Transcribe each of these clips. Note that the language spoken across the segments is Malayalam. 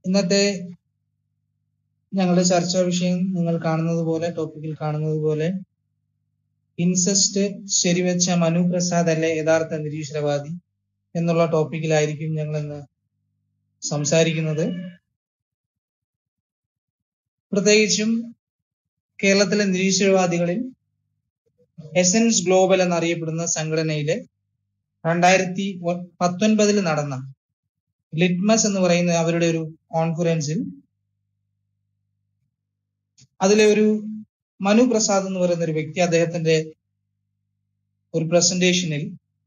ഇന്നത്തെ ഞങ്ങളുടെ ചർച്ചാ വിഷയം നിങ്ങൾ കാണുന്നത് പോലെ ടോപ്പിക്കിൽ കാണുന്നത് പോലെ ഇൻസെസ്റ്റ് ശരിവെച്ച മനു പ്രസാദ് അല്ലേ യഥാർത്ഥ നിരീശ്വരവാദി എന്നുള്ള ടോപ്പിക്കിലായിരിക്കും ഞങ്ങൾ ഇന്ന് സംസാരിക്കുന്നത് പ്രത്യേകിച്ചും കേരളത്തിലെ നിരീശ്വരവാദികളിൽ എസൻസ് ഗ്ലോബൽ എന്നറിയപ്പെടുന്ന സംഘടനയിലെ രണ്ടായിരത്തി പത്തൊൻപതിൽ നടന്ന ലിറ്റ്മസ് എന്ന് പറയുന്ന അവരുടെ ഒരു കോൺഫറൻസിൽ അതിലെ ഒരു മനു പ്രസാദ് എന്ന് പറയുന്ന ഒരു വ്യക്തി അദ്ദേഹത്തിന്റെ ഒരു പ്രസന്റേഷനിൽ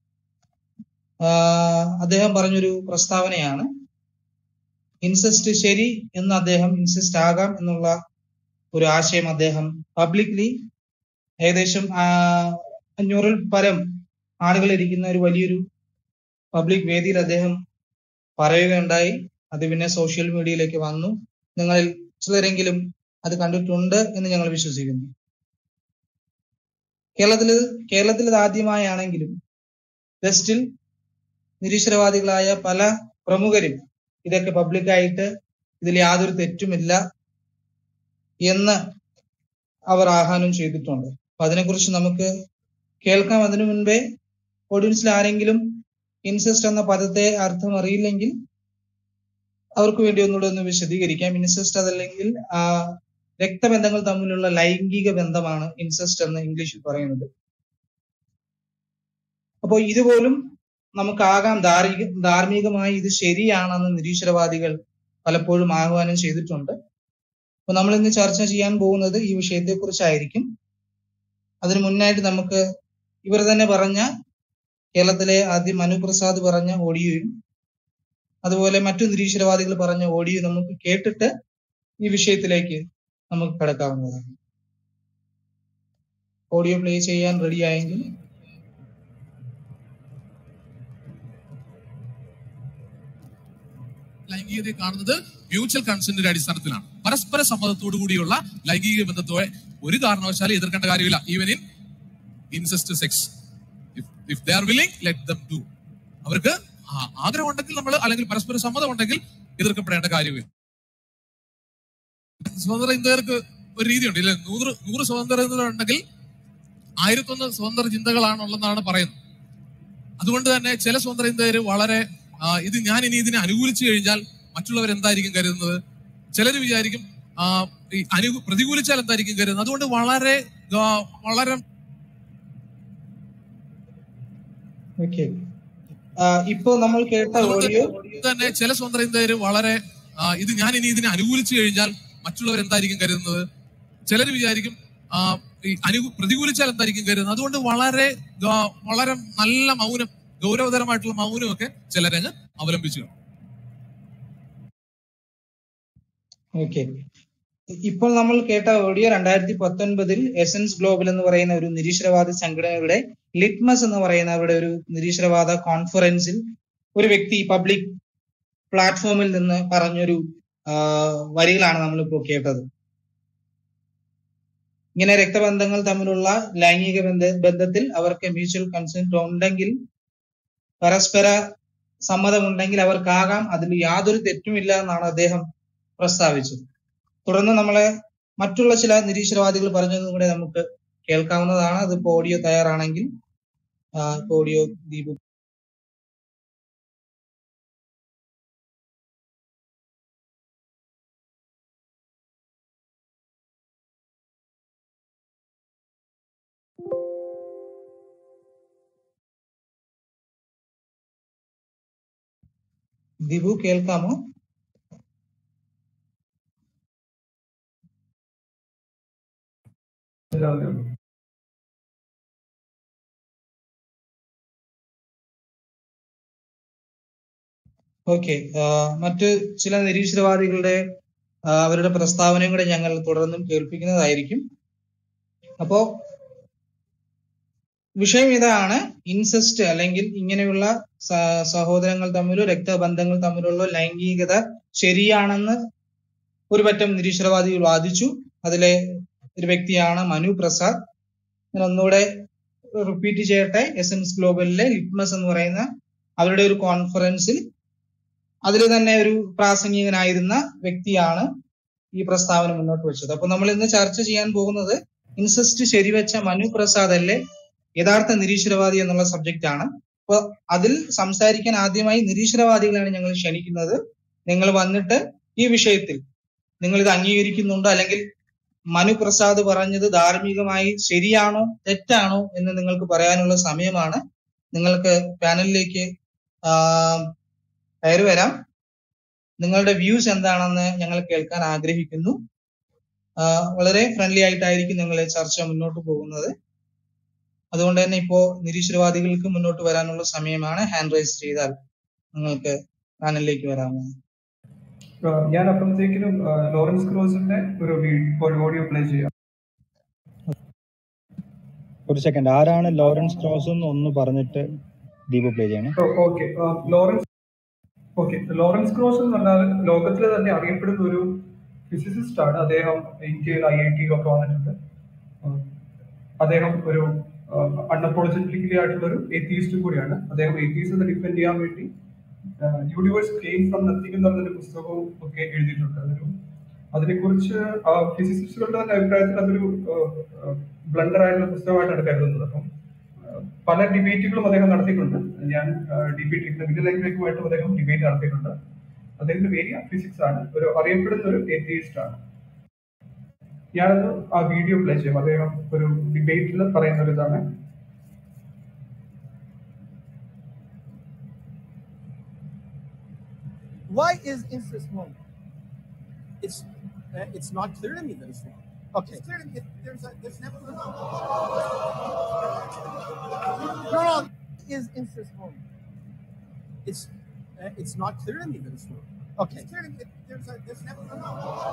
അദ്ദേഹം പറഞ്ഞൊരു പ്രസ്താവനയാണ് ഇൻസെസ്റ്റ് ശരി എന്ന് അദ്ദേഹം ഇൻസെസ്റ്റ് ആകാം എന്നുള്ള ഒരു ആശയം അദ്ദേഹം പബ്ലിക്ലി ഏകദേശം അഞ്ഞൂറിൽ പരം ആളുകൾ ഇരിക്കുന്ന ഒരു വലിയൊരു പബ്ലിക് വേദിയിൽ അദ്ദേഹം പറയുകയുണ്ടായി അത് പിന്നെ സോഷ്യൽ മീഡിയയിലേക്ക് വന്നു നിങ്ങളിൽ ചിലരെങ്കിലും അത് കണ്ടിട്ടുണ്ട് എന്ന് ഞങ്ങൾ വിശ്വസിക്കുന്നു കേരളത്തിൽ കേരളത്തിൽ ഇത് ആദ്യമായാണെങ്കിലും വെസ്റ്റിൽ നിരീശ്വരവാദികളായ പല പ്രമുഖരും ഇതൊക്കെ പബ്ലിക്കായിട്ട് ഇതിൽ യാതൊരു തെറ്റുമില്ല എന്ന് അവർ ആഹ്വാനം ചെയ്തിട്ടുണ്ട് അപ്പൊ അതിനെക്കുറിച്ച് നമുക്ക് കേൾക്കാം അതിനു മുൻപേ ഓഡിയൻസിൽ ആരെങ്കിലും ഇൻസെസ്റ്റ് എന്ന പദത്തെ അർത്ഥം അറിയില്ലെങ്കിൽ അവർക്ക് വേണ്ടി ഒന്നുകൂടെ ഒന്ന് വിശദീകരിക്കാം ഇൻസെസ്റ്റ് അതല്ലെങ്കിൽ ആ രക്തബന്ധങ്ങൾ തമ്മിലുള്ള ലൈംഗിക ബന്ധമാണ് ഇൻസെസ്റ്റ് എന്ന് ഇംഗ്ലീഷിൽ പറയുന്നത് അപ്പോൾ ഇതുപോലും നമുക്കാകാം ധാർമിക ധാർമ്മികമായി ഇത് ശരിയാണെന്ന് നിരീശ്വരവാദികൾ പലപ്പോഴും ആഹ്വാനം ചെയ്തിട്ടുണ്ട് അപ്പൊ നമ്മൾ ഇന്ന് ചർച്ച ചെയ്യാൻ പോകുന്നത് ഈ വിഷയത്തെ കുറിച്ചായിരിക്കും അതിനു മുന്നായിട്ട് നമുക്ക് ഇവർ തന്നെ പറഞ്ഞ കേരളത്തിലെ ആദ്യം മനുപ്രസാദ് പറഞ്ഞ ഓഡിയോയും അതുപോലെ മറ്റു നിരീശ്വരവാദികൾ പറഞ്ഞ ഓഡിയോ നമുക്ക് കേട്ടിട്ട് ഈ വിഷയത്തിലേക്ക് നമുക്ക് കടക്കാവുന്നതാണ് ഓഡിയോ പ്ലേ ചെയ്യാൻ റെഡി ആയെങ്കിൽ ലൈംഗികതയെ കാണുന്നത് മ്യൂച്വൽ കൺസെന്റിന്റെ അടിസ്ഥാനത്തിലാണ് പരസ്പര സമ്മതത്തോടു കൂടിയുള്ള ലൈംഗിക ബന്ധത്തോടെ ഒരു കാരണവശാലും എതിർക്കേണ്ട കാര്യമില്ല even in incest sex if they are willing let them do അവർക്ക് ആഗ്രഹം ഉണ്ടെങ്കിൽ നമ്മൾ അല്ലെങ്കിൽ പരസ്പര സമ്മതം ഉണ്ടെങ്കിൽ എതിർക്കപ്പെടേണ്ട കാര്യമില്ല സ്വതന്ത്ര ഇന്ത്യർക്ക് ഒരു രീതിയുണ്ട് ഇല്ല നൂറ് നൂറ് സ്വതന്ത്ര ഉണ്ടെങ്കിൽ ആയിരത്തൊന്ന് സ്വതന്ത്ര ചിന്തകളാണുള്ളതെന്നാണ് പറയുന്നത് അതുകൊണ്ട് തന്നെ ചില സ്വതന്ത്ര ഇന്ത്യര് വളരെ ഇത് ഞാൻ ഇനി ഇതിനെ അനുകൂലിച്ചു കഴിഞ്ഞാൽ മറ്റുള്ളവർ എന്തായിരിക്കും കരുതുന്നത് ചിലർ വിചാരിക്കും ഈ അനു പ്രതികൂലിച്ചാൽ എന്തായിരിക്കും കരുതുന്നത് അതുകൊണ്ട് വളരെ വളരെ ഇപ്പോ നമ്മൾ കേട്ട ഓഡിയോ തന്നെ ചില സ്വതന്ത്ര ഇന്ത്യര് വളരെ ഇത് ഞാൻ ഇനി ഇതിനെ അനുകൂലിച്ചു കഴിഞ്ഞാൽ മറ്റുള്ളവർ എന്തായിരിക്കും കരുതുന്നത് ചിലർ വിചാരിക്കും ഈ അനു പ്രതികൂലിച്ചാൽ എന്തായിരിക്കും കരുതുന്നത് അതുകൊണ്ട് വളരെ വളരെ നല്ല മൗനം ഗൗരവതരമായിട്ടുള്ള മൗനമൊക്കെ ചിലരങ്ങ് അവലംബിച്ചു ഓക്കെ ഇപ്പോൾ നമ്മൾ കേട്ട ഓഡിയോ രണ്ടായിരത്തി പത്തൊൻപതിൽ എസൻസ് ഗ്ലോബൽ എന്ന് പറയുന്ന ഒരു നിരീശ്വരവാദ സംഘടനയുടെ ലിറ്റ്മസ് എന്ന് പറയുന്ന അവരുടെ ഒരു നിരീശ്വരവാദ കോൺഫറൻസിൽ ഒരു വ്യക്തി പബ്ലിക് പ്ലാറ്റ്ഫോമിൽ നിന്ന് പറഞ്ഞൊരു വരികളാണ് നമ്മളിപ്പോൾ കേട്ടത് ഇങ്ങനെ രക്തബന്ധങ്ങൾ തമ്മിലുള്ള ലൈംഗിക ബന്ധ ബന്ധത്തിൽ അവർക്ക് മ്യൂച്വൽ കൺസെന്റ് ഉണ്ടെങ്കിൽ പരസ്പര സമ്മതമുണ്ടെങ്കിൽ അവർക്കാകാം അതിൽ യാതൊരു തെറ്റുമില്ല എന്നാണ് അദ്ദേഹം പ്രസ്താവിച്ചത് തുടർന്ന് നമ്മളെ മറ്റുള്ള ചില നിരീശ്വരവാദികൾ പറഞ്ഞതും കൂടെ നമുക്ക് കേൾക്കാവുന്നതാണ് അതിപ്പോ ഓഡിയോ തയ്യാറാണെങ്കിൽ ഓഡിയോ ദീപു ദിബു കേൾക്കാമോ ഓക്കെ മറ്റ് ചില നിരീശ്വരവാദികളുടെ അവരുടെ പ്രസ്താവനയും കൂടെ ഞങ്ങൾ തുടർന്നും കേൾപ്പിക്കുന്നതായിരിക്കും അപ്പോ വിഷയം ഇതാണ് ഇൻസെസ്റ്റ് അല്ലെങ്കിൽ ഇങ്ങനെയുള്ള സഹോദരങ്ങൾ തമ്മിലോ രക്തബന്ധങ്ങൾ തമ്മിലുള്ള ലൈംഗികത ശരിയാണെന്ന് ഒരു പറ്റം നിരീശ്വരവാദികൾ വാദിച്ചു അതിലെ ഒരു വ്യക്തിയാണ് മനു പ്രസാദ് ഞാൻ ഒന്നുകൂടെ റിപ്പീറ്റ് ചെയ്യട്ടെ എസൻസ് ഗ്ലോബലിലെ ലിറ്റ്മസ് എന്ന് പറയുന്ന അവരുടെ ഒരു കോൺഫറൻസിൽ അതിൽ തന്നെ ഒരു പ്രാസംഗികനായിരുന്ന വ്യക്തിയാണ് ഈ പ്രസ്താവന മുന്നോട്ട് വെച്ചത് അപ്പൊ നമ്മൾ ഇന്ന് ചർച്ച ചെയ്യാൻ പോകുന്നത് ഇൻസെസ്റ്റ് ശരിവെച്ച മനു പ്രസാദ് അല്ലേ യഥാർത്ഥ നിരീശ്വരവാദി എന്നുള്ള സബ്ജക്റ്റ് ആണ് അപ്പൊ അതിൽ സംസാരിക്കാൻ ആദ്യമായി നിരീശ്വരവാദികളാണ് ഞങ്ങൾ ക്ഷണിക്കുന്നത് നിങ്ങൾ വന്നിട്ട് ഈ വിഷയത്തിൽ നിങ്ങൾ ഇത് അംഗീകരിക്കുന്നുണ്ടോ അല്ലെങ്കിൽ മനു പ്രസാദ് പറഞ്ഞത് ധാർമ്മികമായി ശരിയാണോ തെറ്റാണോ എന്ന് നിങ്ങൾക്ക് പറയാനുള്ള സമയമാണ് നിങ്ങൾക്ക് പാനലിലേക്ക് കയറി വരാം നിങ്ങളുടെ വ്യൂസ് എന്താണെന്ന് ഞങ്ങൾ കേൾക്കാൻ ആഗ്രഹിക്കുന്നു വളരെ ഫ്രണ്ട്ലി ആയിട്ടായിരിക്കും നിങ്ങൾ ചർച്ച മുന്നോട്ട് പോകുന്നത് അതുകൊണ്ട് തന്നെ ഇപ്പോ നിരീശ്വരവാദികൾക്ക് മുന്നോട്ട് വരാനുള്ള സമയമാണ് ഹാൻഡ് റൈസ് ചെയ്താൽ നിങ്ങൾക്ക് പാനലിലേക്ക് വരാവുന്നതാണ് ഞാൻ അപ്പോഴത്തേക്കിനും ലോറൻസ് ക്രോസിന്റെ ഒരു ഒരു ഓഡിയോ പ്ലേ ചെയ്യാം ഒരു സെക്കൻഡ് ആരാണ് ലോറൻസ് ക്രോസ് എന്ന് ഒന്ന് പറഞ്ഞിട്ട് ദീപു പ്ലേ ചെയ്യണം okay Lawrence okay Lawrence Krauss എന്ന് പറഞ്ഞാൽ ലോകത്തിലെ തന്നെ അറിയപ്പെടുന്ന ഒരു ഫിസിസിസ്റ്റ് ആണ് അദ്ദേഹം ഇന്ത്യയിൽ ഐ ഐ ടിയിലൊക്കെ വന്നിട്ടുണ്ട് അദ്ദേഹം ഒരു അൺഅപ്പോളജറ്റിക്കലി ആയിട്ടുള്ള ഒരു എത്തീസ്റ്റ് കൂടിയാണ് അദ്ദേഹം എത്തീസിനെ ഡിഫെൻഡ് ചെയ്യാൻ വേണ്ടി യൂണിവേഴ്സ് കെയിം ഫ്രം നത്തിങ് എന്ന് പറഞ്ഞൊരു പുസ്തകവും ഒക്കെ എഴുതിയിട്ടുണ്ട് അതൊരു അതിനെക്കുറിച്ച് ഫിസിസിസ്റ്റുകളുടെ തന്നെ അഭിപ്രായത്തിൽ അതൊരു ബ്ലണ്ടർ ആയിട്ടുള്ള പുസ്തകമായിട്ടാണ് കരുതുന്നത് അപ്പം പല ഡിബേറ്റുകളും അദ്ദേഹം നടത്തിയിട്ടുണ്ട് ഞാൻ ഡിബേറ്റ് മിഡിൽ ലാംഗ്വേജുമായിട്ടും അദ്ദേഹം ഡിബേറ്റ് നടത്തിയിട്ടുണ്ട് അദ്ദേഹത്തിന്റെ ഏരിയ ഫിസിക്സ് ആണ് ഒരു അറിയപ്പെടുന്ന ഒരു എത്തിയിസ്റ്റ് ആണ് ഞാനത് ആ വീഡിയോ പ്ലേ ചെയ്യും അദ്ദേഹം ഒരു ഡിബേറ്റിൽ പറയുന്ന ഒരു ഇതാണ് Why is incest wrong? It's uh, it's not clear to me that it's wrong. Okay. It's clear to me. It, there's a, there's never no no is incest wrong? It's uh, it's not clear to me that it's wrong. Okay. It's clear to me. It, there's a, there's never no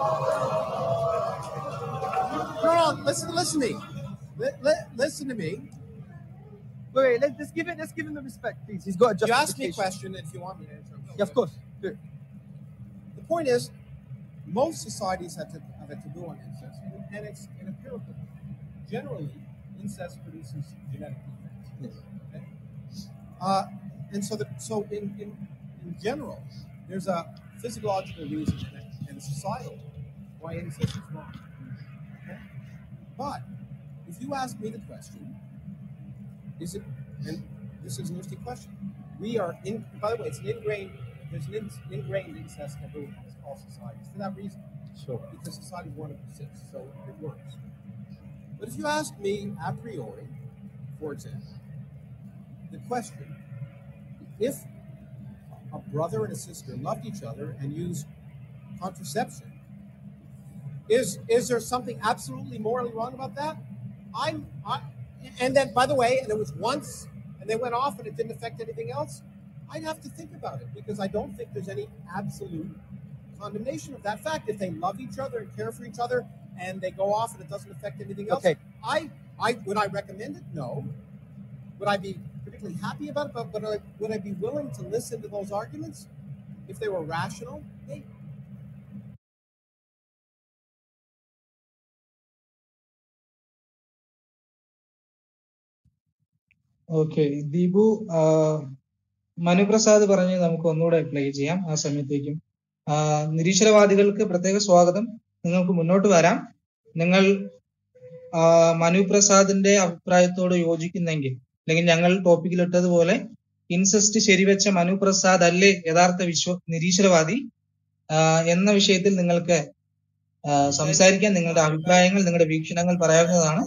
no no. Listen listen to me. Let, let, listen to me. Wait, wait, let, let's give it. Let's give him the respect, please. He's got a You ask me a justification. question, and if you want me to answer, I'm Yeah, of course. Do it. The point is, most societies have, to, have a taboo on incest, and, and it's an empirical. Generally, incest produces genetic defects. Yes. Okay? Uh, and so, the, so in, in, in general, there's a physiological reason and, and a societal why incest is wrong. Okay? But if you ask me the question, is it, and this is an interesting question, we are in, by the way, it's an ingrained, there's an in, ingrained incest taboo in all societies for that reason, Sure. because society want to persist, so it works. But if you ask me a priori, for example, the question, if a brother and a sister loved each other and used contraception, is is there something absolutely morally wrong about that? I'm, I, and then by the way, and it was once, and they went off, and it didn't affect anything else. I'd have to think about it because I don't think there's any absolute condemnation of that fact. If they love each other and care for each other, and they go off and it doesn't affect anything else, Okay. I, I would I recommend it? No. Would I be particularly happy about it? But, but I, would I be willing to listen to those arguments if they were rational? Maybe. Okay Deepu ആ, മനുപ്രസാദ് പറഞ്ഞ് നമുക്ക് ഒന്നുകൂടെ പ്ലേ ചെയ്യാം ആ സമയത്തേക്കും ആ, നിരീശ്വരവാദികൾക്ക് പ്രത്യേക സ്വാഗതം നിങ്ങൾക്ക് മുന്നോട്ട് വരാം നിങ്ങൾ ആ, മനുപ്രസാദിന്റെ അഭിപ്രായത്തോട് യോജിക്കുന്നെങ്കിൽ അല്ലെങ്കിൽ ഞങ്ങൾ ടോപ്പിക്കിൽ ഇട്ടതുപോലെ ഇൻസെസ്റ്റ് ശരിവെച്ച മനുപ്രസാദ് അല്ലേ യഥാർത്ഥ വിശ്വ നിരീശ്വരവാദി ആ, എന്ന വിഷയത്തിൽ നിങ്ങൾക്ക് ആ, സംസാരിക്കാൻ നിങ്ങളുടെ അഭിപ്രായങ്ങൾ നിങ്ങളുടെ വീക്ഷണങ്ങൾ പറയാവുന്നതാണ്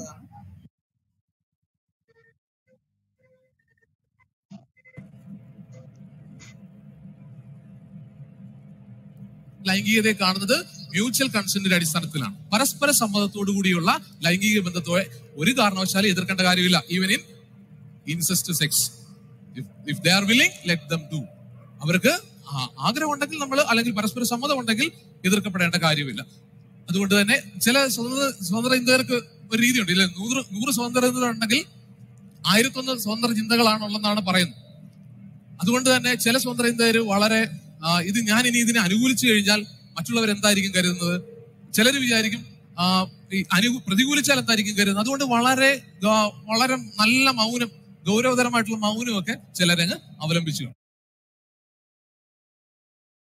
ലൈംഗികതയെ കാണുന്നത് മ്യൂച്വൽ കൺസെന്റിന്റെ അടിസ്ഥാനത്തിലാണ് പരസ്പര സമ്മതത്തോടു കൂടിയുള്ള ലൈംഗിക ബന്ധത്തെ ഒരു കാരണവശാലും എതിർക്കേണ്ട കാര്യമില്ല even in incest sex if they are willing let them do അവർക്ക് ആ- ആഗ്രഹം ഉണ്ടെങ്കിൽ നമ്മൾ അല്ലെങ്കിൽ പരസ്പര സമ്മതം ഉണ്ടെങ്കിൽ എതിർക്കപ്പെടേണ്ട കാര്യമില്ല അതുകൊണ്ട് തന്നെ ചില സ്വതന്ത്ര സ്വതന്ത്ര ചിന്തകർക്ക് ഒരു രീതിയുണ്ട് ഇല്ല നൂറ് നൂറ് സ്വതന്ത്ര ചിന്തകൾ ഉണ്ടെങ്കിൽ ആയിരത്തൊന്ന് സ്വതന്ത്ര ചിന്തകളാണുള്ളതെന്നാണ് പറയുന്നത് അതുകൊണ്ട് തന്നെ ചില സ്വതന്ത്ര ചിന്തകർ വളരെ ആ, ഇത് ഞാൻ ഇനി ഇതിനെ അനുകൂലിച്ചു കഴിഞ്ഞാൽ മറ്റുള്ളവർ എന്തായിരിക്കും കരുതുന്നത് ചിലർ വിചാരിക്കും ആ, ഈ അനു പ്രതികൂലിച്ചാൽ എന്തായിരിക്കും കരുതുന്നത് അതുകൊണ്ട് വളരെ ഗ- വളരെ നല്ല മൗനം ഗൗരവതരമായിട്ടുള്ള മൗനമൊക്കെ ചിലരങ്ങ് അവലംബിച്ചു കാണും.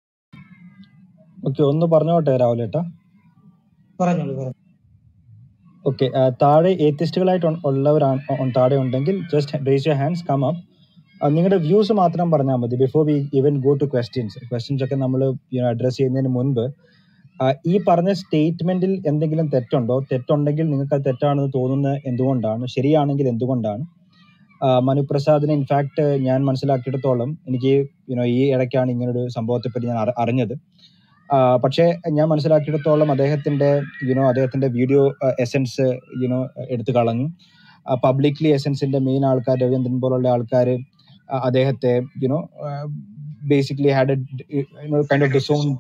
ഓക്കെ ഒന്ന് പറഞ്ഞോട്ടെ രാഹുലേട്ടാ പറഞ്ഞോളൂ പറഞ്ഞു ഓക്കെ താഴെ ഏത്തിസ്റ്റുകളായിട്ട് ഉള്ളവരാണ് താഴെ ഉണ്ടെങ്കിൽ just raise your hands come up നിങ്ങളുടെ വ്യൂസ് മാത്രം പറഞ്ഞാൽ മതി before we even go to questions questions ഒക്കെ നമ്മൾ അഡ്രസ് ചെയ്യുന്നതിന് മുൻപ് ആ, ഈ പറഞ്ഞ സ്റ്റേറ്റ്മെന്റിൽ എന്തെങ്കിലും തെറ്റുണ്ടോ തെറ്റുണ്ടെങ്കിൽ നിങ്ങൾക്ക് അത് തെറ്റാണെന്ന് തോന്നുന്നത് എന്തുകൊണ്ടാണ് ശരിയാണെങ്കിൽ എന്തുകൊണ്ടാണ് ആ, മനുപ്രസാദിനെ ഇൻഫാക്ട് ഞാൻ മനസ്സിലാക്കിയിടത്തോളം എനിക്ക് യുനോ ഈ ഇടയ്ക്കാണ് ഇങ്ങനൊരു സംഭവത്തെപ്പറ്റി ഞാൻ അറി- അറിഞ്ഞത് ആ, പക്ഷേ ഞാൻ മനസ്സിലാക്കിയിടത്തോളം അദ്ദേഹത്തിന്റെ യുനോ അദ്ദേഹത്തിന്റെ വീഡിയോ എസൻസ് യുനോ എടുത്തു കളഞ്ഞു പബ്ലിക്ലി എസൻസിന്റെ മെയിൻ ആൾക്കാർ രവീന്ദ്രൻ പോലുള്ള ആൾക്കാർ അദ്ദേഹത്തെ you know basically had kind of disown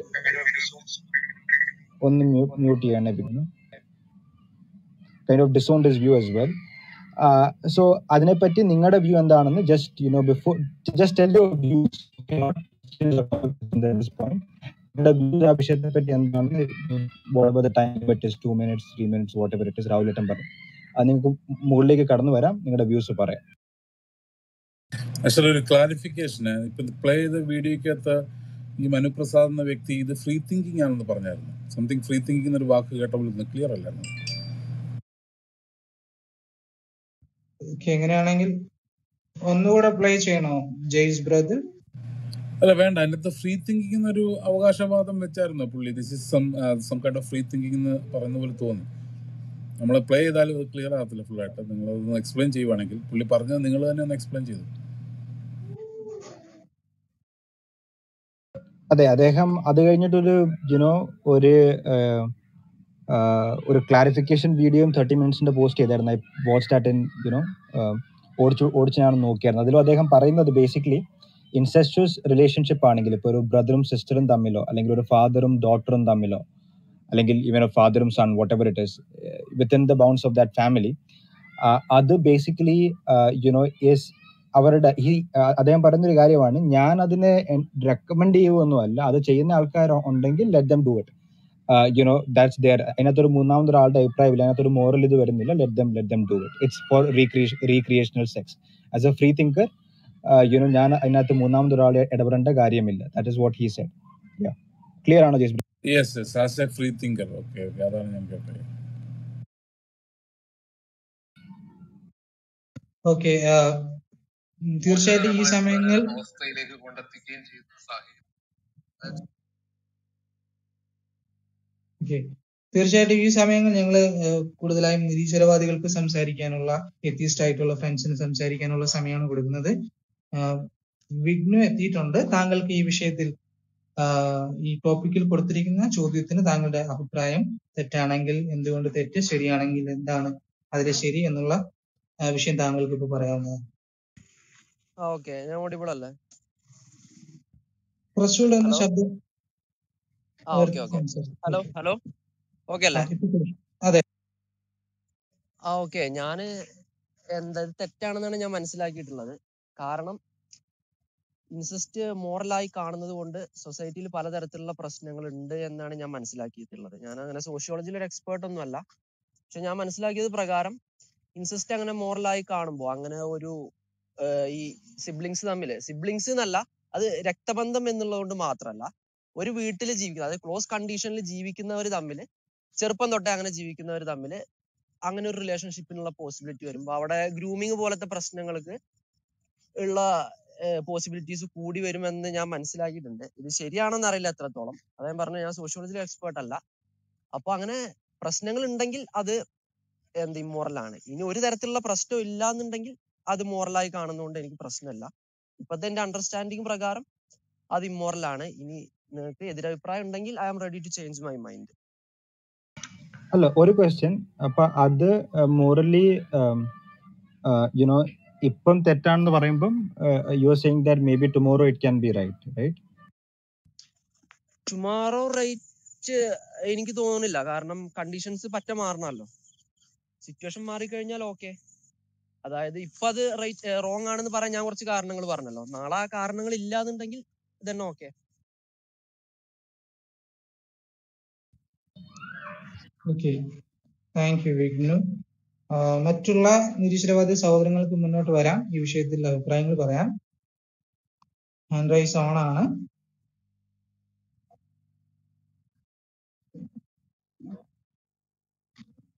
ഒന്ന് മ്യൂട്ട് ചെയ്യാനേ പിന്നെ kind of disown this view as well so അതിനെപ്പറ്റി നിങ്ങളുടെ വ്യൂ എന്താണെന്ന് just you know before just tell your views this point നിങ്ങളുടെ വ്യൂസ് ആ വിഷയത്തെ പറ്റി എന്താണെന്ന് whatever the time it is two minutes three minutes whatever it is രാഹുലേട്ടൻ പറഞ്ഞു അത് നിങ്ങൾക്ക് മുകളിലേക്ക് കടന്നു വരാം നിങ്ങളുടെ വ്യൂസ് പറയാം പക്ഷേ ഒരു ക്ലാരിഫിക്കേഷന് ഇപ്പൊ പ്ലേ ചെയ്ത വീഡിയോക്കകത്ത് ഈ മനുപ്രസാദ് എന്ന വ്യക്തി ഇത് ഫ്രീ തിങ്കിങ് ആണെന്ന് പറഞ്ഞായിരുന്നു സംതിങ് ഫ്രീ തിങ്കിങ് എന്നൊരു വാക്ക് കേട്ടപ്പോൾ ഇത് ക്ലിയർ അല്ലായിരുന്നു ഓക്കെ എങ്ങനെയാണെങ്കിൽ ഒന്നുകൂടെ പ്ലേ ചെയ്യണോ ജെയ്സ് ബ്രദർ അല്ല വേണ്ട അതിനകത്ത് ഫ്രീ തിങ്കിങ് എന്നൊരു അവകാശവാദം വെച്ചായിരുന്നു പുള്ളി this is some some kind of free thinking എന്ന് പറയുന്ന പോലെ തോന്നി നമ്മൾ പ്ലേ ചെയ്താലും അത് ക്ലിയർ ആകത്തില്ല full ആയിട്ട് നിങ്ങൾ അതൊന്ന് എക്സ്പ്ലെയിൻ ചെയ്യുവാണെങ്കിൽ പുള്ളി പറഞ്ഞത് നിങ്ങൾ തന്നെ ഒന്ന് എക്സ്പ്ലെയിൻ ചെയ്തു അതെ അദ്ദേഹം അത് കഴിഞ്ഞിട്ടൊരു യുനോ ഒരു ആഹ്, ആഹ്, ഒരു ക്ലാരിഫിക്കേഷൻ വീഡിയോയും തേർട്ടി മിനിറ്റ്സിന്റെ പോസ്റ്റ് ചെയ്തായിരുന്നു I watch that in you know ഓടിച്ചു ഓടിച്ച് ഞാൻ നോക്കിയായിരുന്നു അതിലും അദ്ദേഹം പറയുന്നത് ബേസിക്കലി ഇൻസെസ്റ്റ്വസ് റിലേഷൻഷിപ്പ് ആണെങ്കിൽ ഇപ്പോൾ ഒരു ബ്രദറും സിസ്റ്ററും തമ്മിലോ അല്ലെങ്കിൽ ഒരു ഫാദറും ഡോട്ടറും തമ്മിലോ അല്ലെങ്കിൽ ഇവൻ ഫാദറും son whatever it is within the bounds of that family അത് ബേസിക്കലി യുനോ ഇസ് അവരുടെ ഈ ആ, അദ്ദേഹം പറയുന്ന ഒരു കാര്യമാണ് ഞാൻ അതിനെ റെക്കമെൻഡ് ചെയ്യുമൊന്നുമല്ല അത് ചെയ്യുന്ന ആൾക്കാർ ഉണ്ടെങ്കിൽ let them do it you know that's there അതിനകത്തൊരു മൂന്നാമത് ഒരാളുടെ അഭിപ്രായമില്ല അതിനകത്തൊരു മോറൽ ഇത് വരുന്നില്ല let them let them do it it's for recreational sex as a free thinker you know ഞാൻ അതിനകത്ത് മൂന്നാമത് ഒരാളെ ഇടപെടേണ്ട കാര്യമില്ല that is what he said clear ആണോ ജേസ് yes yes as a free thinker okay okay അതാണ് ഞാൻ കേട്ടത് ഓക്കെ തീർച്ചയായിട്ടും ഈ സമയങ്ങളിൽ അവസ്ഥയിലേക്ക് കൊണ്ടെത്തിക്കുകയും ചെയ്തു സാഹചര്യം ഓക്കെ തീർച്ചയായിട്ടും ഈ സമയങ്ങളിൽ ഞങ്ങൾ കൂടുതലായും നിരീശ്വരവാദികൾക്ക് സംസാരിക്കാനുള്ള എത്തിസ്റ്റ് ആയിട്ടുള്ള ഫ്രണ്ട്സിന് സംസാരിക്കാനുള്ള സമയമാണ് കൊടുക്കുന്നത് ആഹ് വിഘ്നു എത്തിയിട്ടുണ്ട് താങ്കൾക്ക് ഈ വിഷയത്തിൽ ആഹ് ഈ ടോപ്പിക്കിൽ കൊടുത്തിരിക്കുന്ന ചോദ്യത്തിന് താങ്കളുടെ അഭിപ്രായം തെറ്റാണെങ്കിൽ എന്തുകൊണ്ട് തെറ്റ് ശരിയാണെങ്കിൽ എന്താണ് അതിലെ ശരി എന്നുള്ള ആഹ് വിഷയം താങ്കൾക്ക് ഇപ്പൊ പറയാവുന്നതാണ് ആ ഓക്കെ ഞാൻ ഓഡിബിൾ അല്ലേ കുറച്ചുകൂടെ ഒന്ന് ഹലോ ശബ്ദം ആ ഓക്കെ ഉയർത്തി ഓക്കെ സംസാരിക്കും ഹലോ ഓക്കെ ഹലോ ഓക്കെ ആ അല്ലേ ഇപ്പൊ കേൾക്കാം. അതെ ആ ഓക്കെ ഞാന് എന്താ ഇത് തെറ്റാണെന്നാണ് ഞാൻ മനസ്സിലാക്കിയിട്ടുള്ളത് കാരണം ഇൻസെസ്റ്റ് മോറലായി കാണുന്നത് കൊണ്ട് സൊസൈറ്റിയിൽ പലതരത്തിലുള്ള പ്രശ്നങ്ങൾ ഉണ്ട് എന്നാണ് ഞാൻ മനസ്സിലാക്കിയിട്ടുള്ളത് ഞാൻ അങ്ങനെ സോഷ്യോളജിയിൽ ഒരു എക്സ്പേർട്ട് ഒന്നും അല്ല പക്ഷെ ഞാൻ മനസ്സിലാക്കിയത് പ്രകാരം ഇൻസെസ്റ്റ് അങ്ങനെ മോറലായി കാണുമ്പോൾ അങ്ങനെ ഒരു ഏഹ് ഈ സിബ്ലിങ്സ് തമ്മിൽ സിബ്ലിങ്സ് എന്നല്ല അത് രക്തബന്ധം എന്നുള്ളത് കൊണ്ട് മാത്രമല്ല ഒരു വീട്ടിൽ ജീവിക്കുന്ന അതായത് ക്ലോസ് കണ്ടീഷനിൽ ജീവിക്കുന്നവർ തമ്മിൽ ചെറുപ്പം തൊട്ടേ അങ്ങനെ ജീവിക്കുന്നവർ തമ്മിൽ അങ്ങനെ ഒരു റിലേഷൻഷിപ്പിനുള്ള പോസിബിലിറ്റി വരുമ്പോൾ അവിടെ ഗ്രൂമിങ് പോലത്തെ പ്രശ്നങ്ങൾക്ക് ഉള്ള പോസിബിലിറ്റീസ് കൂടി വരുമെന്ന് ഞാൻ മനസ്സിലാക്കിയിട്ടുണ്ട് ഇത് ശരിയാണെന്ന് അറിയില്ല എത്രത്തോളം അതാ ഞാൻ പറഞ്ഞ ഞാൻ സോഷ്യോളജിയിൽ എക്സ്പേർട്ട് അല്ല അപ്പൊ അങ്ങനെ പ്രശ്നങ്ങൾ ഉണ്ടെങ്കിൽ അത് എന്ത് ഇമ്മോറൽ ആണ് ഇനി ഒരു തരത്തിലുള്ള പ്രശ്നം ഇല്ല എന്നുണ്ടെങ്കിൽ അത് മോറലായി കാണുന്നതുകൊണ്ട് എനിക്ക് പ്രശ്നമില്ല ഇപ്പത്തെ എന്റെ അണ്ടർസ്റ്റാൻഡിങ് പ്രകാരം അത് ഇമ്മോറൽ ആണ് ഇനി നിങ്ങൾക്ക് എതിരഭിപ്രായം ഉണ്ടെങ്കിൽ I am ready to change my mind അല്ല ഒരു ക്വസ്റ്റ്യൻ അപ്പൊ അത് മോറലി യുനോ ഇപ്പം തെറ്റാണെന്ന് പറയുമ്പം you are saying that maybe tomorrow it can be right right tomorrow right എനിക്ക് തോന്നുന്നില്ല കാരണം കണ്ടീഷൻസ് പറ്റ മാറണമല്ലോ സിറ്റുവേഷൻ മാറിക്കഴിഞ്ഞാൽ ഓക്കെ അതായത് ഇപ്പൊ അത് റൈറ്റ് റോങ് ആണെന്ന് പറയാൻ ഞാൻ കുറച്ച് കാരണങ്ങൾ പറഞ്ഞല്ലോ നാളെ ആ കാരണങ്ങൾ ഇല്ലാന്നുണ്ടെങ്കിൽ ഇതന്നെ okay okay thank you Vighnu ആ, മറ്റുള്ള നിരീശ്വരവാദി സഹോദരങ്ങൾക്ക് മുന്നോട്ട് വരാം ഈ വിഷയത്തിൽ അഭിപ്രായങ്ങൾ പറയാം ഹാൻഡ് റൈസ് ഓൺ ആണ്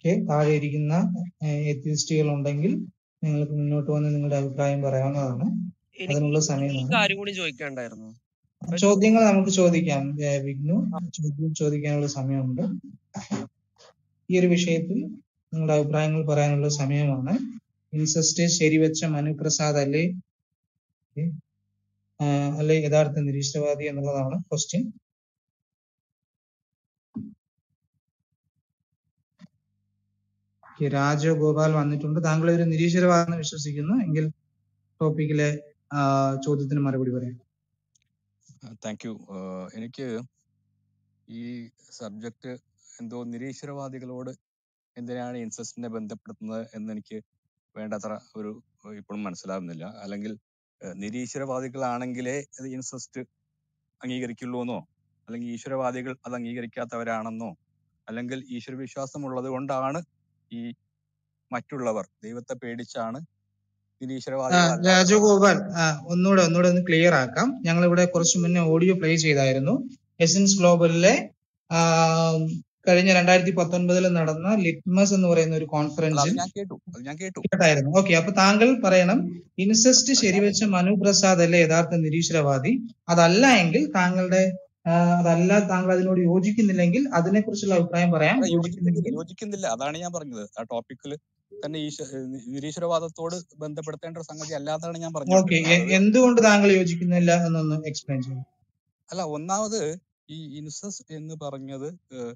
ഓക്കെ താഴെ ഇരിക്കുന്ന എത്തിയിസ്റ്റുകൾ ഉണ്ടെങ്കിൽ നിങ്ങൾക്ക് മുന്നോട്ട് വന്ന് നിങ്ങളുടെ അഭിപ്രായം പറയാവുന്നതാണ് എനിക്ക് അതിനുള്ള ഈ സമയമാണ് കാര്യം കൂടി ചോദിക്കാണ്ടായിരുന്നു ഇപ്പൊ ചോദ്യങ്ങൾ നമുക്ക് ചോദിക്കാം ഏ, വിഘ്നു ചോദ്യം ചോദിക്കാനുള്ള സമയമുണ്ട് ഈ ഒരു വിഷയത്തിൽ നിങ്ങളുടെ അഭിപ്രായങ്ങൾ പറയാനുള്ള സമയമാണ് ഇൻസസ്റ്റ് ശരിവെച്ച മനുപ്രസാദ് അല്ലേ ഏ, ആ, അല്ലെ യഥാർത്ഥ നിരീശ്വരവാദി എന്നുള്ളതാണ് ക്വസ്റ്റ്യൻ രാജഗോപാൽ വന്നിട്ടുണ്ട് താങ്കൾ ഒരു നിരീശ്വരവാദം വിശ്വസിക്കുന്നു എങ്കിൽ ടോപ്പിക്കിലെ ആ, ചോദ്യത്തിന് മറുപടി പറയാം താങ്ക് യു എനിക്ക് ഈ സബ്ജക്റ്റ് എന്തോ നിരീശ്വരവാദികളോട് എന്തിനാണ് ഇൻസസ്റ്റിനെ ബന്ധപ്പെടുത്തുന്നത് എന്ന് എനിക്ക് വേണ്ടത്ര ഒരു ഇപ്പോഴും മനസ്സിലാവുന്നില്ല അല്ലെങ്കിൽ ഏഹ്, നിരീശ്വരവാദികളാണെങ്കിലേ അത് ഇൻസസ്റ്റ് അംഗീകരിക്കുള്ളൂ എന്നോ അല്ലെങ്കിൽ ഈശ്വരവാദികൾ അത് അംഗീകരിക്കാത്തവരാണെന്നോ അല്ലെങ്കിൽ ഈശ്വര വിശ്വാസം ഉള്ളത് കൊണ്ടാണ് ഈ മറ്റുള്ളവർ ദൈവത്തെ പേടിച്ചാണ് ആ, നിരീശ്വരവാദികളല്ലാത്തവർ രാജഗോപാൽ ആ, ഒന്നുകൂടെ ഒന്നുകൂടെ ഒന്ന് ക്ലിയർ ആക്കാം ഞങ്ങൾ ഇവിടെ കുറച്ച് മുന്നേ ഓഡിയോ പ്ലേ ചെയ്തായിരുന്നു എസൻസ് ഗ്ലോബലിലെ ആ, കഴിഞ്ഞ രണ്ടായിരത്തി പത്തൊൻപതിൽ നടന്ന ലിറ്റ്മസ് എന്ന് പറയുന്ന ഒരു അല്ല അത് കോൺഫറൻസിൽ ഞാൻ കേട്ടു അത് ഞാൻ കേട്ടു കേട്ടായിരുന്നു ഓക്കെ അപ്പൊ താങ്കൾ പറയണം ഇൻസെസ്റ്റ് അത് ഞാൻ ശരിവെച്ച മനു പ്രസാദ് അല്ലേ യഥാർത്ഥ നിരീശ്വരവാദി അതല്ല എങ്കിൽ താങ്കളുടെ ആ, അതല്ല താങ്കൾ അതിനോട് യോജിക്കുന്നില്ലെങ്കിൽ അതിനെക്കുറിച്ചുള്ള അഭിപ്രായം പറയാം അല്ല യോജിക്കുന്നില്ല യോജിക്കുന്നെങ്കിൽ യോജിക്കുന്നില്ല അതാണ് ഞാൻ പറഞ്ഞത് ആ ടോപ്പിക്കിൽ തന്നെ ഈശ്വ ഏഹ് നിരീശ്വരവാദത്തോട് ബന്ധപ്പെടുത്തേണ്ട ഒരു സംഗതി അല്ലാതാണ് ഞാൻ ഓക്കെ പറഞ്ഞുകൊണ്ടിരുന്നത് അത് എന്തുകൊണ്ട് താങ്കൾ യോജിക്കുന്നില്ല എന്നൊന്ന് എക്സ്പ്ലെയിൻ ചെയ്യും അല്ല ഒന്നാമത് ഈ ഇൻസസ് എന്ന് പറഞ്ഞത് ഏഹ്,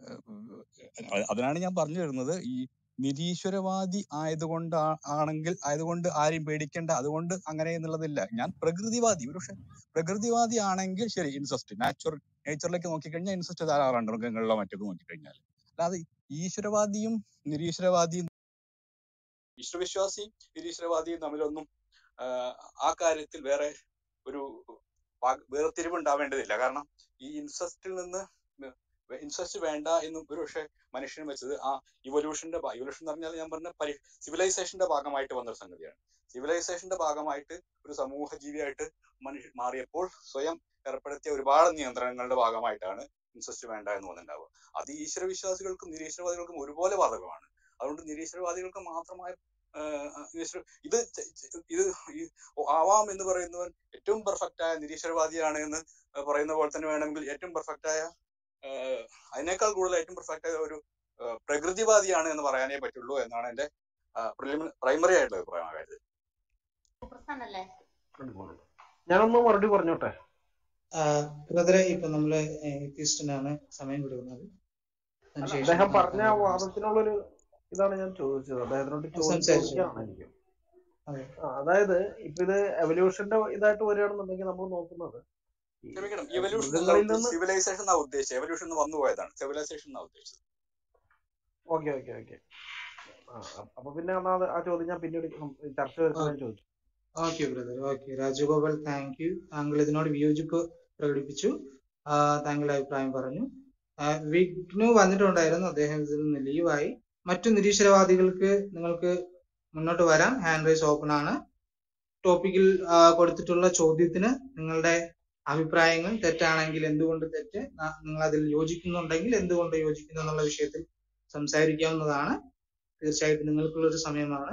ഏഹ്, അതിനാണ് ഞാൻ പറഞ്ഞു വരുന്നത് ഈ നിരീശ്വരവാദി ആയതുകൊണ്ട് ആ- ആണെങ്കിൽ ആയതുകൊണ്ട് ആരെയും പേടിക്കേണ്ട അതുകൊണ്ട് അങ്ങനെ എന്നുള്ളതില്ല ഞാൻ പ്രകൃതിവാദി ഒരു പക്ഷെ പ്രകൃതിവാദി ആണെങ്കിൽ ശരി ഇൻസസ്റ്റ് നാച്ചുറൽ നേച്ചറിലേക്ക് നോക്കിക്കഴിഞ്ഞാൽ ഇൻസസ്റ്റ് ധാരാളമുണ്ട് മൃഗങ്ങളിലോ മറ്റൊക്കെ നോക്കിക്കഴിഞ്ഞാൽ അല്ലാതെ ഈശ്വരവാദിയും നിരീശ്വരവാദിയും ഈശ്വരവിശ്വാസിയും നിരീശ്വരവാദിയും തമ്മിലൊന്നും ആഹ്, ആ കാര്യത്തിൽ വേറെ ഒരു വാ- വേർതിരിവ് ഉണ്ടാവേണ്ടതില്ല കാരണം ഈ ഇൻസസ്റ്റിൽ നിന്ന് ഇൻസസ്റ്റ് വേണ്ട എന്ന് ഒരു പക്ഷേ മനുഷ്യൻ വെച്ചത് ആ ഇവല്യൂഷന്റെ ഇവല്യൂഷൻ എന്ന് പറഞ്ഞാൽ ഞാൻ പറഞ്ഞ പരി സിവിലൈസേഷന്റെ ഭാഗമായിട്ട് വന്നൊരു സംഗതിയാണ് സിവിലൈസേഷന്റെ ഭാഗമായിട്ട് ഒരു സമൂഹ ജീവിയായിട്ട് മനുഷ്യൻ മാറിയപ്പോൾ സ്വയം ഏർപ്പെടുത്തിയ ഒരുപാട് നിയന്ത്രണങ്ങളുടെ ഭാഗമായിട്ടാണ് ഇൻസസ്റ്റ് വേണ്ട എന്ന് തോന്നുന്നുണ്ടാവുക അത് ഈശ്വര വിശ്വാസികൾക്കും നിരീശ്വരവാദികൾക്കും ഒരുപോലെ ബാധകമാണ് അതുകൊണ്ട് നിരീശ്വരവാദികൾക്ക് മാത്രമായ ആഹ് നിരീശ്വര ഇത് ചെ- ചെ- ഇത് ഈ ആവാം എന്ന് പറയുന്നവൻ ഏറ്റവും പെർഫെക്റ്റ് ആയ നിരീശ്വരവാദിയാണ് എന്ന് പറയുന്ന പോലെ തന്നെ വേണമെങ്കിൽ ഏറ്റവും പെർഫെക്റ്റ് ആയ ആഹ് അതിനേക്കാൾ കൂടുതൽ ഏറ്റവും പെർഫെക്റ്റ് ആയ ഒരു ആഹ് പ്രകൃതിവാദിയാണ് എന്ന് പറയാനേ പറ്റുള്ളൂ എന്നാണ് എന്റെ പ്രൈമറി ആയിട്ടുള്ള അഭിപ്രായം ആ കാര്യത്തിൽ ഞാനൊന്ന് മറുപടി പറഞ്ഞോട്ടെ ബ്രദറെ ഇപ്പൊ നമ്മള് എത്തിസ്റ്റിനാണ് സമയം കൊടുക്കുന്നത് അല്ല അതിനുശേഷം അദ്ദേഹം പറഞ്ഞ ആ താങ്കൾ വാദത്തിനുള്ളൊരു ഇതാണ് ഞാൻ ചോദിച്ചത് അദ്ദേഹത്തിനോട് ചോദ്യം സംസാരിച്ചു ചോദിക്കുകയാണ് എനിക്ക് അതെ ആ, അതായത് ഇപ്പൊ ഇത് എവല്യൂഷന്റെ ഇതായിട്ട് വരികയാണെന്നുണ്ടെങ്കിൽ നമ്മൾ നോക്കുന്നത് ഈ ക്ഷമിക്കണം ഏഹ്, എവല്യൂഷൻ അല്ല മൃഗങ്ങളിൽ ഉദ്ദേശിച്ചത് നിന്ന് സിവിലൈസേഷൻ എന്നാ ഉദ്ദേശിച്ചത് എവല്യൂഷൻ വന്നു പോയതാണ് സിവിലൈസേഷൻ എന്നാ ഉദ്ദേശിച്ചത് ഓക്കെ ഓക്കെ ഓക്കെ ആ അ- അപ്പൊ പിന്നെ എന്നാ അത് ആ ചോദ്യം ഞാൻ പിന്നീട് സം- ചർച്ച വരുമ്പോൾ ഞാൻ ചോദിച്ചു okay brother okay Rajagopal thank you താങ്കൾ ഇതിനോട് വിയോജിപ്പ് പ്രകടിപ്പിച്ചു ആ, താങ്കളുടെ അഭിപ്രായം പറഞ്ഞു ആ, വിഘ്നു വന്നിട്ടുണ്ടായിരുന്നു അദ്ദേഹം ഇതിൽ നിന്ന് ലീവായി മറ്റു നിരീശ്വരവാദികൾക്ക് നിങ്ങൾക്ക് മുന്നോട്ട് വരാം ഹാൻഡ് റൈസ് ഓപ്പൺ ആണ് ടോപ്പിക്കിൽ ആ, കൊടുത്തിട്ടുള്ള ചോദ്യത്തിന് നിങ്ങളുടെ അഭിപ്രായങ്ങൾ തെറ്റാണെങ്കിൽ എന്തുകൊണ്ട് തെറ്റ് ന- നിങ്ങൾ അതിൽ യോജിക്കുന്നുണ്ടെങ്കിൽ എന്തുകൊണ്ട് യോജിക്കുന്നു എന്നുള്ള വിഷയത്തിൽ സംസാരിക്കാവുന്നതാണ് തീർച്ചയായിട്ടും നിങ്ങൾക്കുള്ള ഒരു സമയമാണ്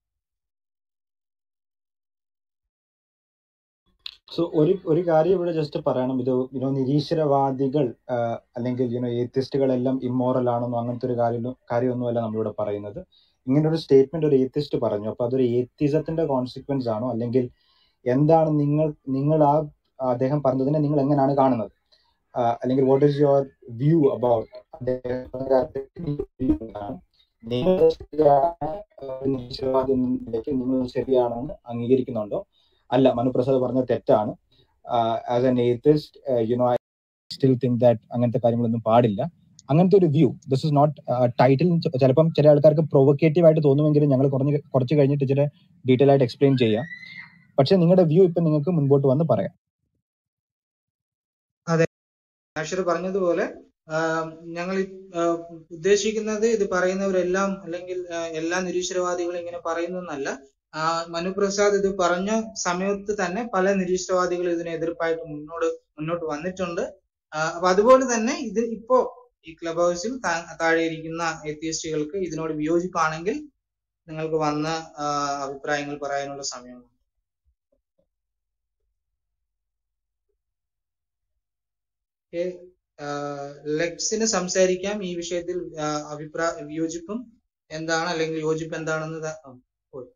സോ ഒരു ഒരു കാര്യം ഇവിടെ ജസ്റ്റ് പറയണം ഇത് യുനോ നിരീശ്വരവാദികൾ ആഹ്, അല്ലെങ്കിൽ യുനോ ഏത്തിസ്റ്റുകളെല്ലാം ഇമ്മോറൽ ആണെന്നോ അങ്ങനത്തെ ഒരു കാര്യം കാര്യമൊന്നുമല്ല നമ്മളിവിടെ പറയുന്നത് ഇങ്ങനെ ഒരു സ്റ്റേറ്റ്മെന്റ് ഒരു ഏത്തിസ്റ്റ് പറഞ്ഞു അപ്പൊ അതൊരു ഏത്തിസത്തിന്റെ കോൺസിക്വൻസ് ആണോ അല്ലെങ്കിൽ എന്താണ് നിങ്ങൾ നിങ്ങൾ ആ അദ്ദേഹം പറഞ്ഞതിനെ നിങ്ങൾ എങ്ങനെയാണ് കാണുന്നത് ആഹ്, അല്ലെങ്കിൽ what is your view about നിങ്ങൾ ശരിയാണ് ഒരു നിരീശ്വരവാദി എന്ന നിലയ്ക്ക് നിങ്ങൾ ശരിയാണെന്ന് അംഗീകരിക്കുന്നുണ്ടോ അല്ല മനുപ്രസാദ് പറഞ്ഞ തെറ്റാണ് as an atheist you know I still think that അങ്ങനത്തെ കാര്യങ്ങളൊന്നും പാടില്ല അങ്ങനത്തെ ഒരു view this is not title ചിലപ്പം ചില ആൾക്കാർക്ക് പ്രൊവക്കേറ്റീവ് ആയിട്ട് തോന്നുമെങ്കിലും ഞങ്ങൾ കുറഞ്ഞ് കുറച്ച് കഴിഞ്ഞിട്ട് ഇച്ചിരി ഡീറ്റെയിൽ ആയിട്ട് എക്സ്പ്ലെയിൻ ചെയ്യാം പക്ഷെ നിങ്ങളുടെ വ്യൂ ഇപ്പൊ നിങ്ങൾക്ക് മുൻപോട്ട് വന്ന് പറയാം അതെ അക്ഷർ പറഞ്ഞതുപോലെ ആഹ് ഞങ്ങൾ ഈ, ആഹ് ഉദ്ദേശിക്കുന്നത് ഇത് പറയുന്നവരെല്ലാം അല്ലെങ്കിൽ ആഹ് എല്ലാ നിരീശ്വരവാദികളും ഇങ്ങനെ പറയുന്നതെന്നല്ല ആഹ് മനുപ്രസാദ് ഇത് പറഞ്ഞ സമയത്ത് തന്നെ പല നിരീശ്വരവാദികൾ ഇതിന് എതിർപ്പായിട്ട് മുന്നോട്ട് മുന്നോട്ട് വന്നിട്ടുണ്ട് ആഹ് അപ്പൊ അതുപോലെ തന്നെ ഇത് ഇപ്പോ ഈ ക്ലബ് ഹൗസിൽ താഴെ ഇരിക്കുന്ന എത്തിയസ്റ്റുകൾക്ക് ഇതിനോട് വിയോജിപ്പാണെങ്കിൽ നിങ്ങൾക്ക് വന്ന് ആ, അഭിപ്രായങ്ങൾ പറയാനുള്ള സമയമാണ് ഓക്കെ ലെക്സിന് സംസാരിക്കാം ഈ വിഷയത്തിൽ ആ, അഭിപ്രായ വിയോജിപ്പും എന്താണ് അല്ലെങ്കിൽ യോജിപ്പ് എന്താണെന്ന് ത- ആ, പോയി.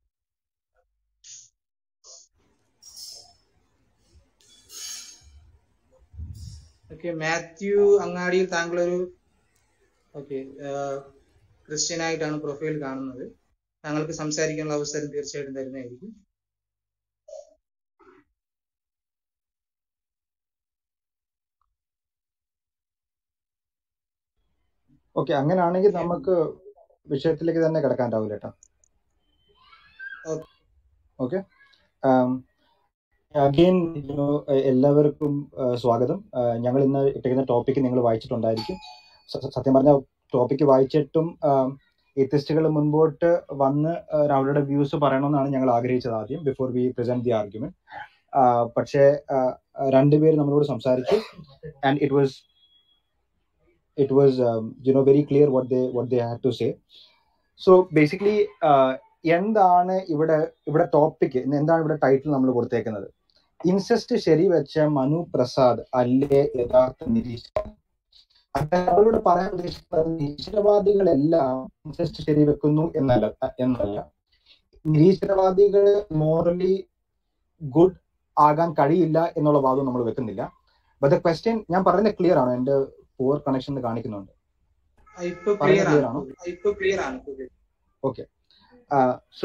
ഓക്കെ മാത്യു അങ്ങാടിയിൽ താങ്കൾ ഒരു ഓക്കെ ക്രിസ്ത്യൻ ആയിട്ടാണ് പ്രൊഫൈൽ കാണുന്നത് താങ്കൾക്ക് സംസാരിക്കാനുള്ള അവസരം തീർച്ചയായിട്ടും തരുന്നതായിരിക്കും ഓക്കെ അങ്ങനെയാണെങ്കിൽ നമുക്ക് വിഷയത്തിലേക്ക് തന്നെ കിടക്കാൻ രാഹുൽ ഏട്ടാ ഓക്കെ ഓക്കെ അഗെയിൻ എല്ലാവർക്കും ആ, സ്വാഗതം ആ, ഞങ്ങൾ ഇന്ന് ഇട്ടിരിക്കുന്ന ടോപ്പിക്ക് നിങ്ങൾ വായിച്ചിട്ടുണ്ടായിരിക്കും സ- സ- സത്യം പറഞ്ഞ ടോപ്പിക്ക് വായിച്ചിട്ടും എത്തിസ്റ്റുകൾ മുൻപോട്ട് വന്ന് ആ, അവരുടെ വ്യൂസ് പറയണമെന്നാണ് ഞങ്ങൾ ആഗ്രഹിച്ചത് ആദ്യം before we present the argument പക്ഷേ ആ, രണ്ടുപേര് നമ്മളോട് സംസാരിച്ചു and it was it was you know very clear what they what they had to say so basically എന്താണ് ഇവിടെ ഇവിടെ ടോപ്പിക് എന്താണ് ഇവിടെ ടൈറ്റിൽ നമ്മൾ കൊടുത്തേക്കുന്നത് ഇൻസെസ്റ്റ് ശരിവെച്ച മനു പ്രസാദ് അല്ലേ യഥാർത്ഥ നിരീക്ഷകൻ അതായത് അവരോട് പറയാൻ ഉദ്ദേശിക്കുന്നത് നിരീശ്വരവാദികളെല്ലാം ഇൻസെസ്റ്റ് ശരിവെക്കുന്നു എന്നല്ല എന്നല്ല നിരീശ്വരവാദികൾ മോറലി ഗുഡ് ആകാൻ കഴിയില്ല എന്നുള്ള വാദം നമ്മൾ വെക്കുന്നില്ല ബട്ട് ദ ക്വസ്റ്റ്യൻ ഞാൻ പറയുന്നത് ക്ലിയർ ആണ് എന്റെ പുവർ കണക്ഷൻ കാണിക്കുന്നുണ്ട് ആ, ഇപ്പൊ ക്ലിയർ പറയുന്നത് ആണ് ക്ലിയർ ആണോ ഇപ്പൊ ക്ലിയർ ആണ് ഇപ്പൊ clear. Okay so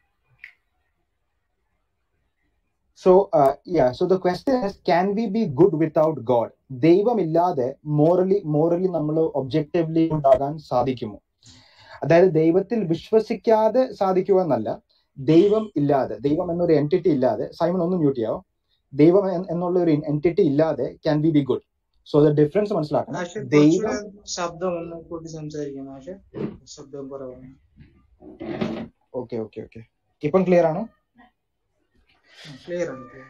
So, uh, yeah, so the question is, can we be good without God? ദൈവമില്ലാതെ മോറലി മോറലി നമ്മൾ ഒബ്ജക്റ്റീവ്ലി ഉണ്ടാകാൻ സാധിക്കുമോ അതായത് ദൈവത്തിൽ വിശ്വസിക്കാതെ സാധിക്കുക എന്നല്ല ദൈവം ഇല്ലാതെ ദൈവം എന്നൊരു എൻറ്റിറ്റി ഇല്ലാതെ സൈമൺ ഒന്ന് മ്യൂട്ട് ചെയ്യാവോ ദൈവം എൻ- എന്നുള്ള ഒരു എൻറ്റിറ്റി ഇല്ലാതെ can be be good so the difference മനസ്സിലാക്കണം ആഷെ ദൈവം കുറച്ചുകൂടെ ശബ്ദം ഒന്ന് കൂട്ടി സംസാരിക്കണം ആഷെ ശബ്ദം കുറവാണ് ഓക്കെ ഓക്കെ ഓക്കെ ഇപ്പം ക്ലിയർ ആണോ ക്ലിയർ ആണ് clear.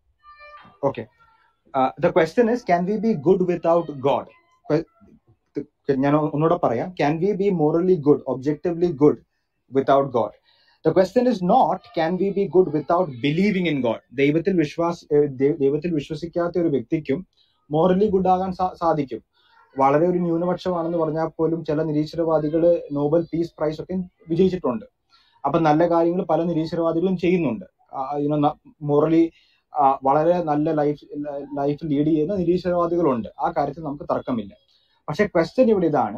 Okay. Uh, the question is, can we be good without God? Que- th- ഞാൻ ഒന്നുകൂടെ പറയാം can we be morally good objectively good without God the question is not can we be good without believing in God ദൈവത്തിൽ വിശ്വാസ ഏഹ് ദൈ- ദൈവത്തിൽ വിശ്വസിക്കാത്ത ഒരു വ്യക്തിക്കും മോറലി ഗുഡ് ആകാൻ സാ- സാധിക്കും വളരെ ഒരു ന്യൂനപക്ഷമാണെന്ന് പറഞ്ഞാൽ പോലും ചില നിരീശ്വരവാദികൾ നോബൽ പീസ് പ്രൈസ് ഒക്കെ വിജയിച്ചിട്ടുണ്ട് അപ്പൊ നല്ല കാര്യങ്ങൾ പല നിരീശ്വരവാദികളും ചെയ്യുന്നുണ്ട് യുനോ മോറലി വളരെ നല്ല ലൈഫ് ലൈഫ് ലീഡ് ചെയ്യുന്ന നിരീശ്വരവാദികളുണ്ട് ആ കാര്യത്തിൽ നമുക്ക് തർക്കമില്ല പക്ഷെ ക്വസ്റ്റ്യൻ ഇവിടെ ഇതാണ്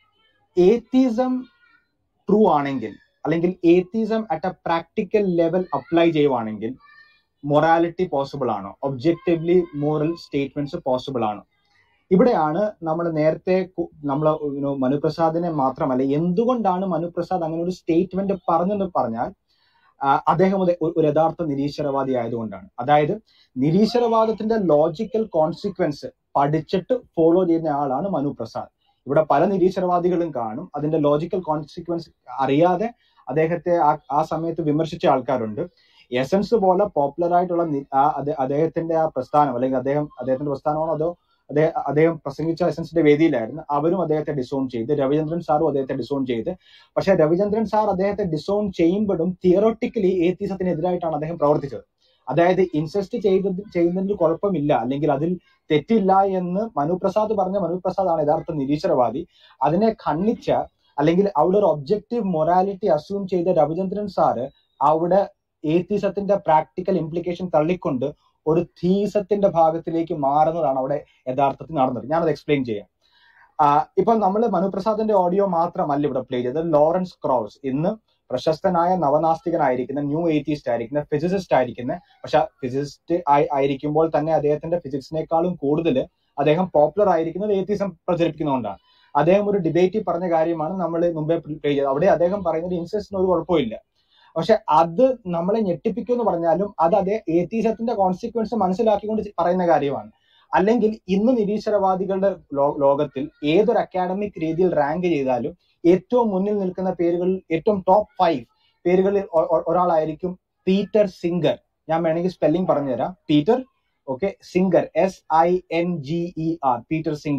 ഏത്തീസം ട്രൂ ആണെങ്കിൽ അല്ലെങ്കിൽ atheism at a practical level apply ചെയ്യുവാണെങ്കിൽ മൊറാലിറ്റി പോസിബിൾ ആണോ ഒബ്ജക്റ്റീവ്ലി മോറൽ സ്റ്റേറ്റ്മെന്റ്സ് പോസിബിൾ ആണോ ഇവിടെയാണ് നമ്മൾ നേരത്തെ നമ്മൾ മനുപ്രസാദിനെ മാത്രമല്ല എന്തുകൊണ്ടാണ് മനുപ്രസാദ് അങ്ങനെ ഒരു സ്റ്റേറ്റ്മെന്റ് പറഞ്ഞെന്ന് പറഞ്ഞാൽ ആ, അദ്ദേഹം ഒരു ഒരു യഥാർത്ഥ നിരീശ്വരവാദി ആയതുകൊണ്ടാണ് അതായത് നിരീശ്വരവാദത്തിന്റെ ലോജിക്കൽ കോൺസിക്വൻസ് പഠിച്ചിട്ട് ഫോളോ ചെയ്യുന്ന ആളാണ് മനു പ്രസാദ് ഇവിടെ പല നിരീശ്വരവാദികളും കാണും അതിന്റെ ലോജിക്കൽ കോൺസിക്വൻസ് അറിയാതെ അദ്ദേഹത്തെ ആ ആ സമയത്ത് വിമർശിച്ച ആൾക്കാരുണ്ട് എസൻസ് പോലെ പോപ്പുലർ ആയിട്ടുള്ള നി- ആ അദ്ദേ- അദ്ദേഹത്തിന്റെ ആ പ്രസ്ഥാനം അല്ലെങ്കിൽ അദ്ദേഹം അദ്ദേഹത്തിന്റെ പ്രസ്ഥാനമാണോ അതോ അദ്ദേഹം അദ്ദേഹം പ്രസംഗിച്ച എസൻസിന്റെ വേദിയിലായിരുന്നു അവരും അദ്ദേഹത്തെ ഡിസോൺ ചെയ്ത് രവിചന്ദ്രൻ സാറും അദ്ദേഹത്തെ ഡിസോൺ ചെയ്ത് പക്ഷെ രവിചന്ദ്രൻ സാർ അദ്ദേഹത്തെ ഡിസോൺ ചെയ്യുമ്പോഴും തിയറോട്ടിക്കലി ഏത്തീസത്തിനെതിരായിട്ടാണ് അദ്ദേഹം പ്രവർത്തിച്ചത് അതായത് ഇൻസെസ്റ്റ് ചെയ്തത് ചെയ്യുന്നതിൽ കുഴപ്പമില്ല അല്ലെങ്കിൽ അതിൽ തെറ്റില്ല എന്ന് മനുപ്രസാദ് പറഞ്ഞ മനുപ്രസാദ് ആണ് യഥാർത്ഥ നിരീശ്വരവാദി അതിനെ ഖണ്ഡിച്ച അല്ലെങ്കിൽ അവിടെ ഒരു ഒബ്ജക്റ്റീവ് മൊറാലിറ്റി അസ്യൂം ചെയ്ത രവിചന്ദ്രൻ സാറ് അവിടെ ഏത്തീസത്തിന്റെ പ്രാക്ടിക്കൽ ഇംപ്ലിക്കേഷൻ തള്ളിക്കൊണ്ട് ഒരു തീസത്തിന്റെ ഭാഗത്തിലേക്ക് മാറുന്നതാണ് അവിടെ യഥാർത്ഥത്തിൽ നടന്നത് ഞാനത് എക്സ്പ്ലെയിൻ ചെയ്യാം ആഹ് ഇപ്പൊ നമ്മൾ മനുപ്രസാദിന്റെ ഓഡിയോ മാത്രമല്ല ഇവിടെ പ്ലേ ചെയ്തത് ലോറൻസ് ക്രോസ് ഇന്ന് പ്രശസ്തനായ നവനാസ്തികനായിരിക്കുന്ന ന്യൂ എയ്റ്റീസ്റ്റ് ആയിരിക്കുന്ന ഫിസിസിസ്റ്റ് ആയിരിക്കുന്ന പക്ഷെ ഫിസിസിസ്റ്റ് ആയിരിക്കുമ്പോൾ തന്നെ അദ്ദേഹത്തിന്റെ ഫിസിക്സിനേക്കാളും കൂടുതൽ അദ്ദേഹം പോപ്പുലർ ആയിരിക്കുന്നത് ഏത്തീസം പ്രചരിപ്പിക്കുന്നതുകൊണ്ടാണ് അദ്ദേഹം ഒരു ഡിബേറ്റിൽ പറഞ്ഞ കാര്യമാണ് നമ്മൾ മുമ്പേ പ്ലേ ചെയ്തത് അവിടെ അദ്ദേഹം പറയുന്നത് ഇൻസെസ്റ്റിന് ഒരു കുഴപ്പമില്ല പക്ഷെ അത് നമ്മളെ ഞെട്ടിപ്പിക്കും എന്ന് പറഞ്ഞാലും അത് അതേ ഏത്തീസത്തിന്റെ കോൺസിക്വൻസ് മനസ്സിലാക്കിക്കൊണ്ട് പറയുന്ന കാര്യമാണ് അല്ലെങ്കിൽ ഇന്ന് നിരീശ്വരവാദികളുടെ ലോ- ലോകത്തിൽ ഏതൊരു അക്കാഡമിക് രീതിയിൽ റാങ്ക് ചെയ്താലും ഏറ്റവും മുന്നിൽ നിൽക്കുന്ന പേരുകളിൽ ഏറ്റവും ടോപ്പ് ഫൈവ് പേരുകളിൽ ഒ- ഒ- ഒരാളായിരിക്കും പീറ്റർ സിംഗർ ഞാൻ വേണമെങ്കിൽ സ്പെല്ലിംഗ് പറഞ്ഞുതരാം Peter okay Singer S I N G E R Peter Singer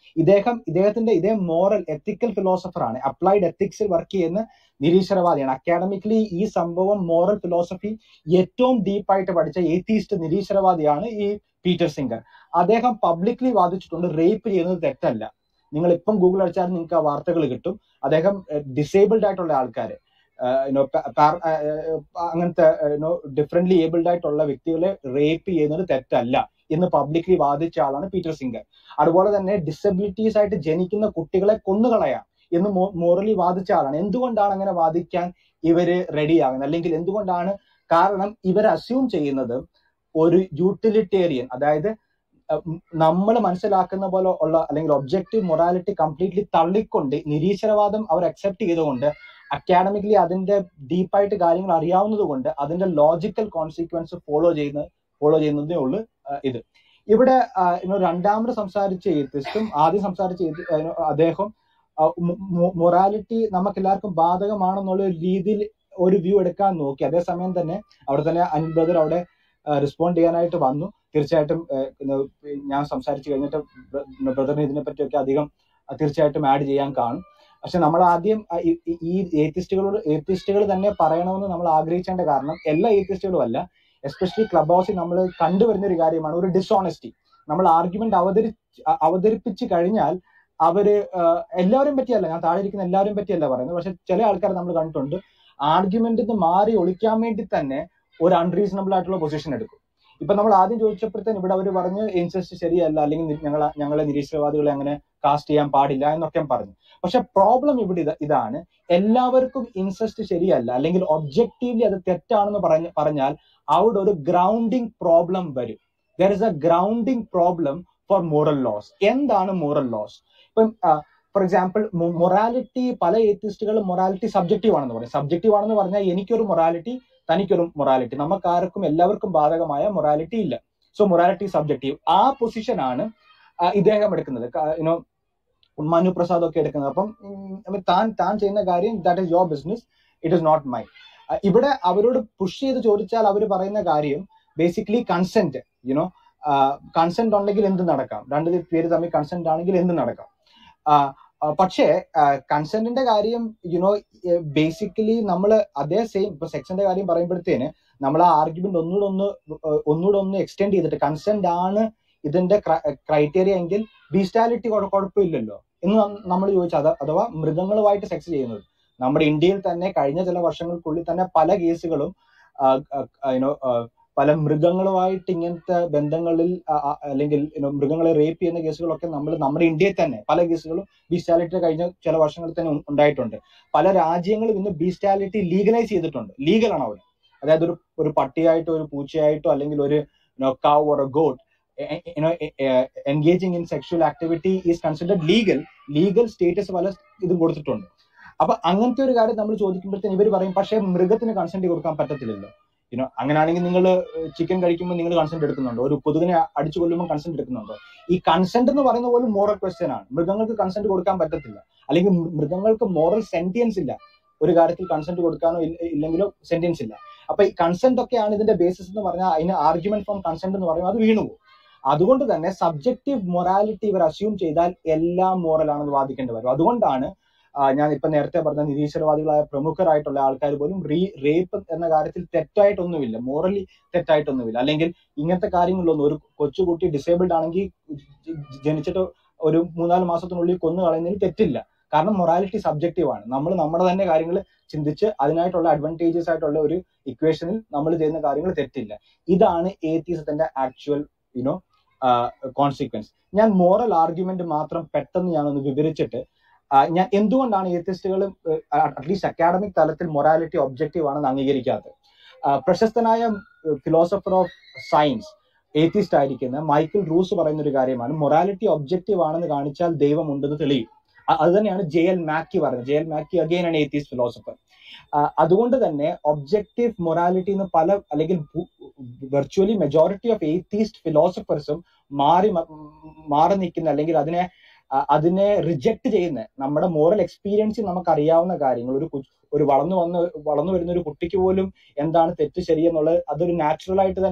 ഇദ്ദേഹം ഇദ്ദേഹത്തിന്റെ ഇതേ മോറൽ എത്തിക്കൽ ഫിലോസഫർ ആണ് അപ്ലൈഡ് എത്തിക്സിൽ വർക്ക് ചെയ്യുന്ന നിരീശ്വരവാദിയാണ് അക്കാഡമിക്കലി ഈ സംഭവം മോറൽ ഫിലോസഫി ഏറ്റവും ഡീപ്പായിട്ട് പഠിച്ച ഏത്തീസ്റ്റ് നിരീശ്വരവാദിയാണ് ഈ പീറ്റർ സിംഗർ അദ്ദേഹം പബ്ലിക്ലി വാദിച്ചിട്ടുണ്ട് റേപ്പ് ചെയ്യുന്നത് തെറ്റല്ല നിങ്ങൾ ഇപ്പം ഗൂഗിൾ അടിച്ചാൽ നിങ്ങൾക്ക് ആ വാർത്തകൾ കിട്ടും അദ്ദേഹം ഡിസേബിൾഡ് ആയിട്ടുള്ള ആൾക്കാർ അങ്ങനത്തെ ഡിഫറെന്റ്ലി ഏബിൾഡ് ആയിട്ടുള്ള വ്യക്തികളെ റേപ്പ് ചെയ്യുന്നത് തെറ്റല്ല എന്ന് പബ്ലിക്ലി വാദിച്ച ആളാണ് പീറ്റർ സിംഗർ അതുപോലെ തന്നെ ഡിസബിലിറ്റീസ് ആയിട്ട് ജനിക്കുന്ന കുട്ടികളെ കൊന്നുകളയാം എന്ന് മോറലി വാദിച്ച ആളാണ് എന്തുകൊണ്ടാണ് അങ്ങനെ വാദിക്കാൻ ഇവര് റെഡിയാകുന്നത് അല്ലെങ്കിൽ എന്തുകൊണ്ടാണ് കാരണം ഇവർ അസ്യൂം ചെയ്യുന്നത് ഒരു യൂട്ടിലിറ്റേറിയൻ അതായത് നമ്മൾ മനസ്സിലാക്കുന്ന പോലെ ഉള്ള അല്ലെങ്കിൽ ഒബ്ജക്റ്റീവ് മൊറാലിറ്റി കംപ്ലീറ്റ്ലി തള്ളിക്കൊണ്ട് നിരീശ്വരവാദം അവർ അക്സെപ്റ്റ് ചെയ്തുകൊണ്ട് അക്കാഡമിക്കലി അതിന്റെ ഡീപ്പായിട്ട് കാര്യങ്ങൾ അറിയാവുന്നത് കൊണ്ട് അതിന്റെ ലോജിക്കൽ കോൺസിക്വൻസ് ഫോളോ ചെയ്യുന്ന ഫോളോ ചെയ്യുന്നതേ ഉള്ളൂ ഇത് ഇവിടെ രണ്ടാമത് സംസാരിച്ച എത്തിസ്റ്റും ആദ്യം സംസാരിച്ച അദ്ദേഹം മൊറാലിറ്റി നമുക്ക് എല്ലാവർക്കും ബാധകമാണെന്നുള്ള രീതിയിൽ ഒരു വ്യൂ എടുക്കാൻ നോക്കി അതേസമയം തന്നെ അവിടെ തന്നെ അനിൽ ബ്രദർ അവിടെ റെസ്പോണ്ട് ചെയ്യാനായിട്ട് വന്നു തീർച്ചയായിട്ടും ഞാൻ സംസാരിച്ചു കഴിഞ്ഞിട്ട് ബ്രദറിന് ഇതിനെ പറ്റിയൊക്കെ അധികം തീർച്ചയായിട്ടും ആഡ് ചെയ്യാൻ കാണും പക്ഷെ നമ്മൾ ആദ്യം ഈ ഏത്തിസ്റ്റുകളോട് ഏത്തിസ്റ്റുകൾ തന്നെ പറയണമെന്ന് നമ്മൾ ആഗ്രഹിച്ചേണ്ട കാരണം എല്ലാ ഏത്തിസ്റ്റുകളും അല്ല എസ്പെഷ്യലി ക്ലബ് ഹൗസിൽ നമ്മൾ കണ്ടുവരുന്ന ഒരു കാര്യമാണ് ഒരു ഡിസോണസ്റ്റി നമ്മൾ ആർഗ്യുമെന്റ് അവതരി അവതരിപ്പിച്ച് കഴിഞ്ഞാൽ അവര് എല്ലാവരും പറ്റിയല്ല ഞാൻ താഴെ ഇരിക്കുന്ന എല്ലാവരും പറ്റിയല്ല പറയുന്നത് പക്ഷെ ചില ആൾക്കാർ നമ്മൾ കണ്ടിട്ടുണ്ട് ആർഗ്യുമെന്റിൽ നിന്ന് മാറി ഒളിക്കാൻ വേണ്ടി തന്നെ ഒരു അൺറീസണബിൾ ആയിട്ടുള്ള പൊസിഷൻ എടുക്കും ഇപ്പൊ നമ്മൾ ആദ്യം ചോദിച്ചപ്പോഴത്തേന് ഇവിടെ അവർ പറഞ്ഞ് ഇൻസെസ്റ്റ് ശരിയല്ല അല്ലെങ്കിൽ ഞങ്ങൾ ഞങ്ങളെ നിരീശ്വരവാദികളെ അങ്ങനെ കാസ്റ്റ് ചെയ്യാൻ പാടില്ല എന്നൊക്കെ പറഞ്ഞു പക്ഷെ പ്രോബ്ലം ഇവിടെ ഇതാണ് എല്ലാവർക്കും ഇൻസെസ്റ്റ് ശരിയല്ല അല്ലെങ്കിൽ ഒബ്ജക്റ്റീവ്ലി അത് തെറ്റാണെന്ന് പറഞ്ഞ പറഞ്ഞാൽ അവിടെ ഒരു ഗ്രൗണ്ടിങ് പ്രോബ്ലം വരും there is a grounding problem for moral laws എന്താണ് മോറൽ ലോസ് ഇപ്പം ഫോർ എക്സാമ്പിൾ മൊറാലിറ്റി പല ഏത്തിസ്റ്റുകളും മൊറാലിറ്റി സബ്ജക്റ്റീവ് ആണെന്ന് പറയും സബ്ജക്റ്റീവ് ആണെന്ന് പറഞ്ഞാൽ എനിക്കൊരു മൊറാലിറ്റി തനിക്കൊരു മൊറാലിറ്റി നമുക്കാർക്കും എല്ലാവർക്കും ബാധകമായ മൊറാലിറ്റി ഇല്ല സോ മൊറാലിറ്റി സബ്ജക്റ്റീവ് ആ പൊസിഷനാണ് ഇദ്ദേഹം എടുക്കുന്നത് യുനോ മനു പ്രസാദ് ഒക്കെ എടുക്കുന്നത് അപ്പം താൻ താൻ ചെയ്യുന്ന കാര്യം that is your business it is not my ഇവിടെ അവരോട് പുഷ് ചെയ്ത് ചോദിച്ചാൽ അവർ പറയുന്ന കാര്യം ബേസിക്കലി കൺസെന്റ് യുനോ കൺസെന്റ് ഉണ്ടെങ്കിൽ എന്ത് നടക്കാം രണ്ട് പേര് തമ്മിൽ കൺസെന്റ് ആണെങ്കിൽ എന്ത് നടക്കാം പക്ഷേ കൺസെന്റിന്റെ കാര്യം യുനോ ബേസിക്കലി നമ്മൾ അതേ സെയിം ഇപ്പൊ സെക്ഷന്റെ കാര്യം പറയുമ്പോഴത്തേന് നമ്മൾ ആ ആർഗ്യുമെന്റ് ഒന്നുകൂടെ ഒന്ന് ഒന്നുകൂടെ ഒന്ന് എക്സ്റ്റെൻഡ് ചെയ്തിട്ട് കൺസെന്റ് ആണ് ഇതിന്റെ ക്രൈറ്റീരിയ എങ്കിൽ ബീസ്റ്റാലിറ്റി കുഴപ്പമില്ലല്ലോ എന്ന് നമ്മൾ ചോദിച്ചാൽ അഥവാ മൃഗങ്ങളുമായിട്ട് സെക്സ് ചെയ്യുന്നത് നമ്മുടെ ഇന്ത്യയിൽ തന്നെ കഴിഞ്ഞ ചില വർഷങ്ങൾക്കുള്ളിൽ തന്നെ പല കേസുകളും യുനോ പല മൃഗങ്ങളുമായിട്ട് ഇങ്ങനത്തെ ബന്ധങ്ങളിൽ അല്ലെങ്കിൽ മൃഗങ്ങളെ റേപ്പ് ചെയ്യുന്ന കേസുകളൊക്കെ നമ്മൾ നമ്മുടെ ഇന്ത്യയിൽ തന്നെ പല കേസുകളും ബീസ്റ്റാലിറ്റി കഴിഞ്ഞ ചില വർഷങ്ങളിൽ തന്നെ ഉണ്ടായിട്ടുണ്ട് പല രാജ്യങ്ങളും ഇന്ന് ബീസ്റ്റാലിറ്റി ലീഗലൈസ് ചെയ്തിട്ടുണ്ട് ലീഗലാണ് അവിടെ അതായത് ഒരു ഒരു പട്ടിയായിട്ടോ ഒരു പൂച്ചയായിട്ടോ അല്ലെങ്കിൽ ഒരു cow or goat engaging in sexual activity is considered legal legal status പല ഇതും കൊടുത്തിട്ടുണ്ട് അപ്പൊ അങ്ങനത്തെ ഒരു കാര്യം നമ്മൾ ചോദിക്കുമ്പോഴത്തേന് ഇവർ പറയും പക്ഷേ മൃഗത്തിന് കൺസെന്റ് കൊടുക്കാൻ പറ്റത്തില്ലല്ലോ യുനോ അങ്ങനെയാണെങ്കിൽ നിങ്ങൾ ചിക്കൻ കഴിക്കുമ്പോൾ നിങ്ങൾ കൺസെന്റ് എടുക്കുന്നുണ്ടോ ഒരു കൊതുകിനെ അടിച്ചു കൊല്ലുമ്പോൾ കൺസെന്റ് എടുക്കുന്നുണ്ടോ ഈ കൺസെന്റ് എന്ന് പറയുന്ന പോലും മോറൽ ക്വസ്റ്റ്യൻ ആണ് മൃഗങ്ങൾക്ക് കൺസെന്റ് കൊടുക്കാൻ പറ്റത്തില്ല അല്ലെങ്കിൽ മൃഗങ്ങൾക്ക് മോറൽ സെന്റിയൻസ് ഇല്ല ഒരു കാര്യത്തിൽ കൺസെന്റ് കൊടുക്കാനോ ഇല്ലെങ്കിലോ സെന്റിയൻസ് ഇല്ല അപ്പൊ ഈ കൺസെന്റ് ഒക്കെയാണ് ഇതിന്റെ ബേസിസ് എന്ന് പറഞ്ഞാൽ അതിന് ആർഗ്യുമെന്റ് ഫ്രോം കൺസെന്റ് എന്ന് പറയുമ്പോൾ അത് വീണുപോകും അതുകൊണ്ട് തന്നെ സബ്ജക്റ്റീവ് മൊറാലിറ്റി ഇവർ അസ്യൂം ചെയ്താൽ എല്ലാം മോറൽ ആണെന്ന് വാദിക്കേണ്ടി വരും അതുകൊണ്ടാണ് ഞാൻ ഇപ്പൊ നേരത്തെ പറഞ്ഞ നിരീശ്വരവാദികളായ പ്രമുഖരായിട്ടുള്ള ആൾക്കാർ പോലും റീ റേപ്പ് എന്ന കാര്യത്തിൽ തെറ്റായിട്ടൊന്നുമില്ല മോറലി തെറ്റായിട്ടൊന്നുമില്ല അല്ലെങ്കിൽ ഇങ്ങനത്തെ കാര്യങ്ങളിലൊന്നും ഒരു കൊച്ചുകുട്ടി ഡിസേബിൾഡ് ആണെങ്കിൽ ജനിച്ചിട്ട് ഒരു മൂന്നാല് മാസത്തിനുള്ളിൽ കൊന്നു കളയുന്നതിൽ തെറ്റില്ല കാരണം മൊറാലിറ്റി സബ്ജക്റ്റീവ് ആണ് നമ്മൾ നമ്മുടെ തന്നെ കാര്യങ്ങൾ ചിന്തിച്ച് അതിനായിട്ടുള്ള അഡ്വാൻറ്റേജസ് ആയിട്ടുള്ള ഒരു ഇക്വേഷനിൽ നമ്മൾ ചെയ്യുന്ന കാര്യങ്ങൾ തെറ്റില്ല ഇതാണ് ഏത്തീസത്തിന്റെ ആക്ച്വൽ യുനോ കോൺസിക്വൻസ് ഞാൻ മോറൽ ആർഗ്യുമെന്റ് മാത്രം പെട്ടെന്ന് ഞാനൊന്ന് വിവരിച്ചിട്ട് ഞാൻ എന്തുകൊണ്ടാണ് ഏത്തിസ്റ്റുകൾ അറ്റ്ലീസ്റ്റ് അക്കാഡമിക് തലത്തിൽ മൊറാലിറ്റി ഒബ്ജക്റ്റീവ് ആണെന്ന് അംഗീകരിക്കാത്തത് പ്രശസ്തനായ ഫിലോസഫർ ഓഫ് സയൻസ് ഏത്തിസ്റ്റ് ആയിരിക്കുന്ന മൈക്കിൾ റൂസ് പറയുന്ന ഒരു കാര്യമാണ് മൊറാലിറ്റി ഒബ്ജക്റ്റീവ് ആണെന്ന് കാണിച്ചാൽ ദൈവം ഉണ്ടെന്ന് തെളിയും അത് തന്നെയാണ് ജെ എൽ മാക്കി പറഞ്ഞത് ജെ എൽ മാക്കി അഗെയിൻ ആണ് ഏത്തിസ്റ്റ് ഫിലോസഫർ അതുകൊണ്ട് തന്നെ ഒബ്ജക്റ്റീവ് മൊറാലിറ്റി എന്ന് പല അല്ലെങ്കിൽ വെർച്വലി മെജോറിറ്റി ഓഫ് എയ്ത്തീസ്റ്റ് ഫിലോസഫേഴ്സും മാറി മാറി നിൽക്കുന്ന അല്ലെങ്കിൽ അതിനെ അതിനെ റിജക്ട് ചെയ്യുന്ന നമ്മുടെ മോറൽ എക്സ്പീരിയൻസിൽ നമുക്ക് അറിയാവുന്ന കാര്യങ്ങൾ ഒരു ഒരു വളർന്നു വന്ന് വളർന്നു വരുന്ന ഒരു കുട്ടിക്ക് പോലും എന്താണ് തെറ്റ് ശരിയെന്നുള്ളത് അതൊരു നാച്ചുറൽ ആയിട്ട് തന്നെ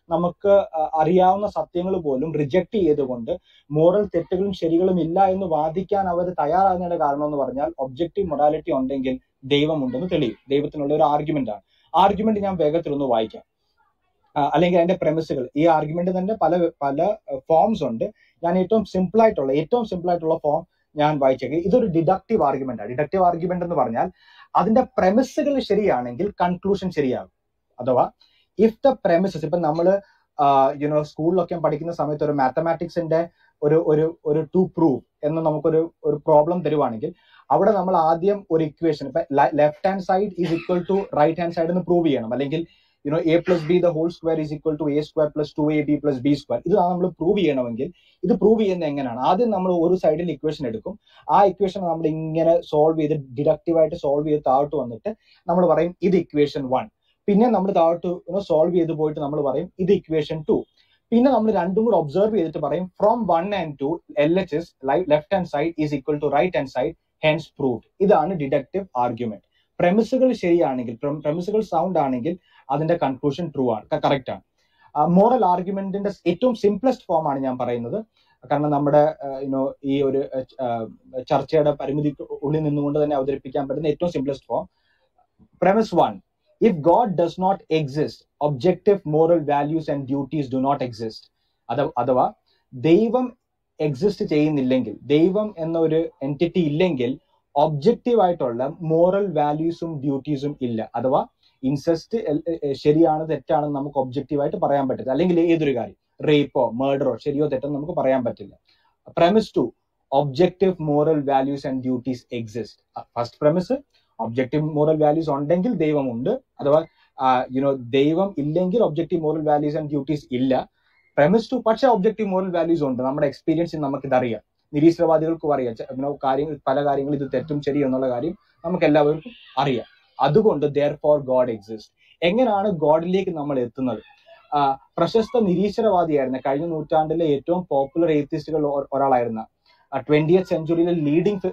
നമുക്ക് അഹ് അറിയാവുന്ന സത്യങ്ങൾ പോലും റിജക്ട് ചെയ്തുകൊണ്ട് മോറൽ തെറ്റുകളും ശരികളും ഇല്ല എന്ന് വാദിക്കാൻ അവർ തയ്യാറാകുന്നതിന്റെ കാരണം എന്ന് പറഞ്ഞാൽ ഒബ്ജക്റ്റീവ് മൊറാലിറ്റി ഉണ്ടെങ്കിൽ ദൈവമുണ്ടെന്ന് തെളിയും ദൈവത്തിനുള്ള ഒരു ആർഗ്യുമെന്റ് ആണ് ആർഗ്യുമെന്റ് ഞാൻ വേഗത്തിൽ ഒന്ന് വായിക്കാം ആ, അല്ലെങ്കിൽ അതിന്റെ പ്രമിസുകൾ ഈ ആർഗ്യുമെന്റ് തന്നെ പല പല ഫോംസ് ഉണ്ട് ഞാൻ ഏറ്റവും സിമ്പിൾ ആയിട്ടുള്ള ഏറ്റവും സിമ്പിൾ ആയിട്ടുള്ള ഫോം ഞാൻ വായിച്ചേക്ക് ഇതൊരു ഡിഡക്റ്റീവ് ആർഗ്യുമെന്റ് ആണ് ഡിഡക്റ്റീവ് ആർഗ്യുമെന്റ് എന്ന് പറഞ്ഞാൽ അതിന്റെ പ്രമിസുകൾ ശരിയാണെങ്കിൽ കൺക്ലൂഷൻ ശരിയാകും അഥവാ ഇഫ് ദ പ്രമിസസ് ഇപ്പൊ നമ്മള് യുനോ സ്കൂളിലൊക്കെ പഠിക്കുന്ന സമയത്ത് ഒരു മാത്തമാറ്റിക്സിന്റെ ഒരു ഒരു ഒരു ടു പ്രൂവ് എന്ന് നമുക്കൊരു ഒരു പ്രോബ്ലം തരുവാണെങ്കിൽ അവിടെ നമ്മൾ ആദ്യം ഒരു ഇക്വേഷൻ ഇപ്പൊ left hand side is equal to right hand side എന്ന് പ്രൂവ് ചെയ്യണം അല്ലെങ്കിൽ you know a plus b the whole square is equal to a square plus two a b plus b square ഇത് നമ്മൾ പ്രൂവ് ചെയ്യണമെങ്കിൽ ഇത് പ്രൂവ് ചെയ്യുന്നത് എങ്ങനെയാണ് ആദ്യം നമ്മൾ ഒരു സൈഡിൽ ഇക്വേഷൻ എടുക്കും ആ ഇക്വേഷൻ നമ്മൾ ഇങ്ങനെ സോൾവ് ചെയ്ത് ഡിഡക്റ്റീവ് ആയിട്ട് സോൾവ് ചെയ്ത് താഴോട്ട് വന്നിട്ട് നമ്മൾ പറയും ഇത് ഇക്വേഷൻ വൺ പിന്നെ നമ്മൾ താഴോട്ട് സോൾവ് ചെയ്ത് പോയിട്ട് നമ്മൾ പറയും ഇത് ഇക്വേഷൻ ടു പിന്നെ നമ്മൾ രണ്ടും കൂടെ ഒബ്സർവ് ചെയ്തിട്ട് പറയും from one and two L H S left hand side is equal to right hand side hence proved ഇതാണ് ഡിഡക്റ്റീവ് ആർഗ്യുമെന്റ് പ്രമിസുകൾ ശരിയാണെങ്കിൽ പ്രമിസുകൾ സൗണ്ട് ആണെങ്കിൽ അതിന്റെ കൺക്ലൂഷൻ ട്രൂ ആണ് കറക്റ്റ് ആണ് മോറൽ ആർഗ്യുമെന്റിന്റെ ഏറ്റവും സിംപ്ലസ്റ്റ് ഫോം ആണ് ഞാൻ പറയുന്നത് കാരണം നമ്മുടെ യുനോ ഈ ഒരു ആ, ചർച്ചയുടെ പരിമിതി ഉള്ളിൽ നിന്നുകൊണ്ട് തന്നെ അവതരിപ്പിക്കാൻ പറ്റുന്ന ഏറ്റവും simplest form premise one if god does not exist objective moral values and duties do not exist അഥ- അഥവാ ദൈവം എക്സിസ്റ്റ് ചെയ്യുന്നില്ലെങ്കിൽ ദൈവം എന്ന ഒരു എൻറ്റിറ്റി ഇല്ലെങ്കിൽ ഒബ്ജക്റ്റീവ് ആയിട്ടുള്ള മോറൽ വാല്യൂസും ഡ്യൂട്ടീസും ഇല്ല അഥവാ ഇൻസെസ്റ്റ് ശരിയാണ് തെറ്റാണെന്ന് നമുക്ക് ഒബ്ജക്റ്റീവ് ആയിട്ട് പറയാൻ പറ്റില്ല അല്ലെങ്കിൽ ഏതൊരു കാര്യം റേപ്പോ മർഡറോ ശരിയോ തെറ്റോ നമുക്ക് പറയാൻ പറ്റില്ല premise two objective moral values and duties exist first premise objective moral values ഉണ്ടെങ്കിൽ ദൈവമുണ്ട് അഥവാ യുനോ ദൈവം ഇല്ലെങ്കിൽ objective moral values and duties ഇല്ല premise ടു പക്ഷേ ഒബ്ജക്റ്റീവ് മോറൽ വാല്യൂസ് ഉണ്ട് നമ്മുടെ എക്സ്പീരിയൻസിൽ നമുക്ക് ഇതറിയാം നിരീശ്വരവാദികൾക്കും അറിയാം ചെ- you know, കാര്യങ്ങൾ പല കാര്യങ്ങൾ ഇത് തെറ്റും ശരിയും എന്നുള്ള കാര്യം നമുക്ക് എല്ലാവർക്കും അറിയാം അതുകൊണ്ട് ദർ ഫോർ ഗോഡ് എക്സിസ്റ്റ് എങ്ങനെയാണ് ഗോഡിലേക്ക് നമ്മൾ എത്തുന്നത് ആ, പ്രശസ്ത നിരീശ്വരവാദിയായിരുന്ന കഴിഞ്ഞ നൂറ്റാണ്ടിലെ ഏറ്റവും പോപ്പുലർ എയ്ത്തിസ്റ്റുകൾ ഒരാളായിരുന്ന ട്വന്റിയത്ത് സെഞ്ചുറിയിലെ ലീഡിംഗ്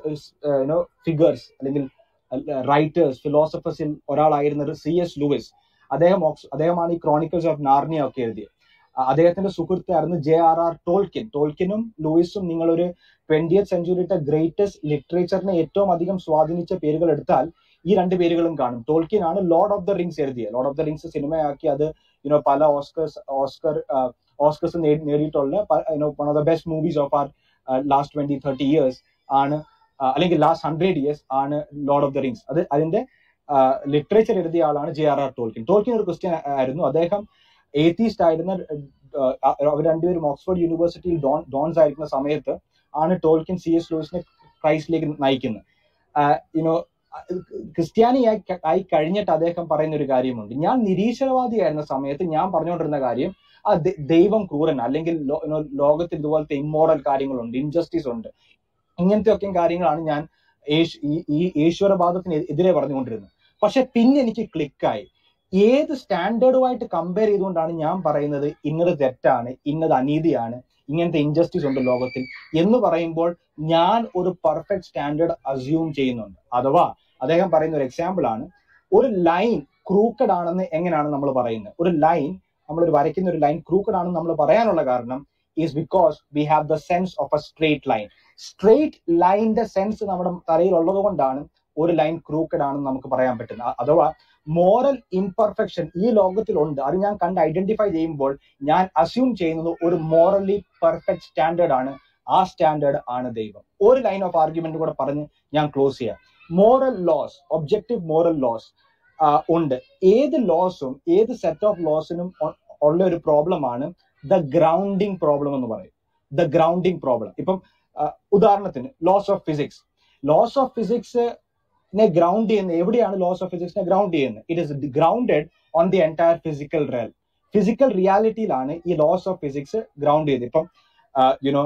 ഫിഗേഴ്സ് അല്ലെങ്കിൽ റൈറ്റേഴ്സ് ഫിലോസഫേഴ്സിൽ ഒരാളായിരുന്ന സി എസ് ലൂയിസ് അദ്ദേഹം ഓക്സ് അദ്ദേഹമാണ് ഈ ക്രോണിക്കൽസ് ഓഫ് നാർണിയ ഒക്കെ എഴുതിയത് ആ, അദ്ദേഹത്തിന്റെ സുഹൃത്തായിരുന്നു ജെ ആർ ആർ ടോൾക്കിൻ ടോൾക്കിനും ലൂയിസും നിങ്ങളൊരു ട്വന്റിയത്ത് സെഞ്ചുറിയുടെ ഗ്രേറ്റസ്റ്റ് ലിറ്ററേച്ചറിനെ ഏറ്റവും അധികം സ്വാധീനിച്ച പേരുകൾ എടുത്താൽ ഈ രണ്ട് പേരുകളും കാണും ടോൾക്കിൻ ആണ് ലോർഡ് ഓഫ് ദ റിങ്സ് എഴുതിയത് ലോർഡ് ഓഫ് ദ റിങ്സ് സിനിമയാക്കി അത് യുനോ പല ഓസ്കേഴ്സ് ഓസ്കർ ഓസ്കേഴ്സ് നേടിയിട്ടുള്ള you know one of the best movies of our last twenty thirty years ആണ് ആ, അല്ലെങ്കിൽ ലാസ്റ്റ് ഹൺഡ്രഡ് ഇയേഴ്സ് ആണ് ലോർഡ് ഓഫ് ദ റിങ്സ് അത് അതിന്റെ ലിറ്ററേച്ചർ എഴുതിയ ആളാണ് J R R Tolkien Tolkien ഒരു ക്രിസ്ത്യൻ ആയിരുന്നു അദ്ദേഹം ഏത്തീസ്റ്റ് ആയിരുന്ന ആ, അവർ രണ്ടുപേരും ഓക്സ്ഫോർഡ് യൂണിവേഴ്സിറ്റിയിൽ ഡോൺ ഡോൺസ് ആയിരിക്കുന്ന സമയത്ത് ആണ് ടോൾക്കിൻ സി എസ് ലൂയിസിനെ ക്രൈസ്റ്റിലേക്ക് നയിക്കുന്നത് യുനോ ക്രിസ്ത്യാനിയായി ക- ആയി കഴിഞ്ഞിട്ട് അദ്ദേഹം പറയുന്ന ഒരു കാര്യമുണ്ട് ഞാൻ നിരീശ്വരവാദിയായിരുന്ന സമയത്ത് ഞാൻ പറഞ്ഞുകൊണ്ടിരുന്ന കാര്യം ആ ദ- ദൈവം ക്രൂരൻ അല്ലെങ്കിൽ ലോ- you know, ലോകത്തിൽ ഇതുപോലത്തെ ഇമ്മോറൽ കാര്യങ്ങളുണ്ട് ഇൻജസ്റ്റിസ് ഉണ്ട് ഇങ്ങനത്തെ ഒക്കെ കാര്യങ്ങളാണ് ഞാൻ യേശു ഈ- ഈ ഈശ്വരവാദത്തിന് എ- എതിരെ പറഞ്ഞുകൊണ്ടിരുന്നത് പക്ഷെ പിന്നെ എനിക്ക് ക്ലിക്കായി ഏത് സ്റ്റാൻഡേർഡുമായിട്ട് കമ്പയർ ചെയ്തുകൊണ്ടാണ് ഞാൻ പറയുന്നത് ഇന്നത് തെറ്റാണ് ഇന്നത് അനീതിയാണ് ഇങ്ങനത്തെ ഇൻജസ്റ്റിസ് ഉണ്ട് ലോകത്തിൽ എന്ന് പറയുമ്പോൾ ഞാൻ ഒരു പെർഫെക്റ്റ് സ്റ്റാൻഡേർഡ് അസ്യൂം ചെയ്യുന്നുണ്ട് അഥവാ അദ്ദേഹം പറയുന്ന ഒരു എക്സാമ്പിൾ ആണ് ഒരു ലൈൻ ക്രൂക്കഡ് ആണെന്ന് എങ്ങനെയാണ് നമ്മൾ പറയുന്നത് ഒരു ലൈൻ നമ്മൾ ഒരു വരയ്ക്കുന്ന ഒരു ലൈൻ ക്രൂക്കഡ് ആണെന്ന് നമ്മൾ പറയാനുള്ള കാരണം is because we have the sense of a straight line straight ലൈനിന്റെ സെൻസ് നമ്മുടെ തലയിൽ ഉള്ളത് കൊണ്ടാണ് ഒരു ലൈൻ ക്രൂക്കഡ് ആണെന്ന് നമുക്ക് പറയാൻ പറ്റുന്നത് അ- അഥവാ മോറൽ ഇംപെർഫെക്ഷൻ ഈ ലോകത്തിലുണ്ട് അത് ഞാൻ കണ്ട് ഐഡന്റിഫൈ ചെയ്യുമ്പോൾ ഞാൻ അസ്യൂം ചെയ്യുന്നത് ഒരു മോറലി പെർഫെക്റ്റ് സ്റ്റാൻഡേർഡ് ആണ് ആ സ്റ്റാൻഡേർഡ് ആണ് ദൈവം ഒരു ലൈൻ ഓഫ് ആർഗ്യുമെന്റ് കൂടെ പറഞ്ഞ് ഞാൻ ക്ലോസ് ചെയ്യാം moral laws objective moral laws ഉണ്ട് ഏത് ലോസും ഏത് സെറ്റ് ഓഫ് ലോസിനും ഉള്ള ഒരു പ്രോബ്ലമാണ് ദ ഗ്രൗണ്ടിങ് പ്രോബ്ലം എന്ന് പറയും ദ ഗ്രൗണ്ടിങ് പ്രോബ്ലം ഇപ്പം ആ, ഉദാഹരണത്തിന് laws of physics laws of physics നെ ഗ്രൗണ്ട് ചെയ്യുന്ന എവിടെയാണ് ലോസ് ഓഫ് ഫിസിക്സിനെ ഗ്രൗണ്ട് ചെയ്യുന്നത് it is grounded on the entire physical realm physical റിയാലിറ്റിയിലാണ് ഈ ലോസ് ഓഫ് ഫിസിക്സ് ഗ്രൗണ്ട് ചെയ്തത് ഇപ്പം you know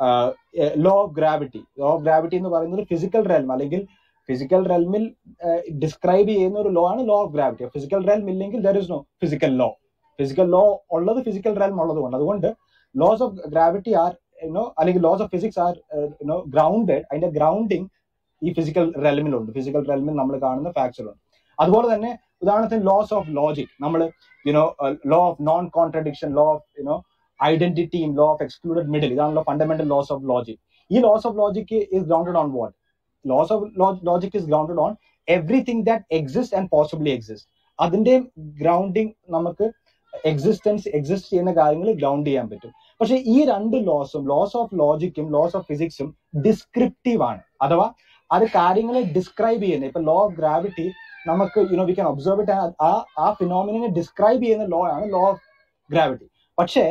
law of gravity law of gravity എന്ന് പറയുന്നത് ഫിസിക്കൽ റെൽം അല്ലെങ്കിൽ ഫിസിക്കൽ റെൽമിൽ ഡിസ്ക്രൈബ് ചെയ്യുന്ന ഒരു ലോ ആണ് law of gravity physical realm ഇല്ലെങ്കിൽ there is no physical law physical law ഉള്ളത് ഫിസിക്കൽ റെൽം ഉള്ളത് കൊണ്ട് അതുകൊണ്ട് laws of gravity are you know അല്ലെങ്കിൽ laws of physics are you know grounded അതിന്റെ ഗ്രൗണ്ടിങ് ഈ ഫിസിക്കൽ റെൽമിലുണ്ട് ഫിസിക്കൽ റെൽമിൽ നമ്മൾ കാണുന്ന ഫാക്ട്സിലുണ്ട് അതുപോലെ തന്നെ ഉദാഹരണത്തിന് ലോസ് ഓഫ് ലോജിക് നമ്മൾ you know law of non contradiction law of you know ഐഡന്റിറ്റിയും ലോ ഓഫ് എക്സ്ക്ലൂഡഡ് മിഡിൽ ഇതാണല്ലോ ഫണ്ടമെന്റൽ ലോസ് ഓഫ് ലോജിക് ഈ laws of logic is grounded on what laws of logic is grounded on everything that exist and possibly exist അതിന്റെ ഗ്രൗണ്ടിങ് നമുക്ക് എക്സിസ്റ്റൻസ് എക്സിസ്റ്റ് ചെയ്യുന്ന കാര്യങ്ങൾ ഗ്രൗണ്ട് ചെയ്യാൻ പറ്റും പക്ഷെ ഈ രണ്ട് ലോസും ലോസ് ഓഫ് ലോജിക്കും ലോസ് ഓഫ് ഫിസിക്സും ഡിസ്ക്രിപ്റ്റീവ് ആണ് അഥവാ അത് കാര്യങ്ങളെ ഡിസ്ക്രൈബ് ചെയ്യുന്നത് ഇപ്പൊ ലോ ഓഫ് ഗ്രാവിറ്റി നമുക്ക് you know we can observe it ആ ആ ഫിനോമിനെ ഡിസ്ക്രൈബ് ചെയ്യുന്ന ലോ ആണ് ലോ ഓഫ് ഗ്രാവിറ്റി പക്ഷേ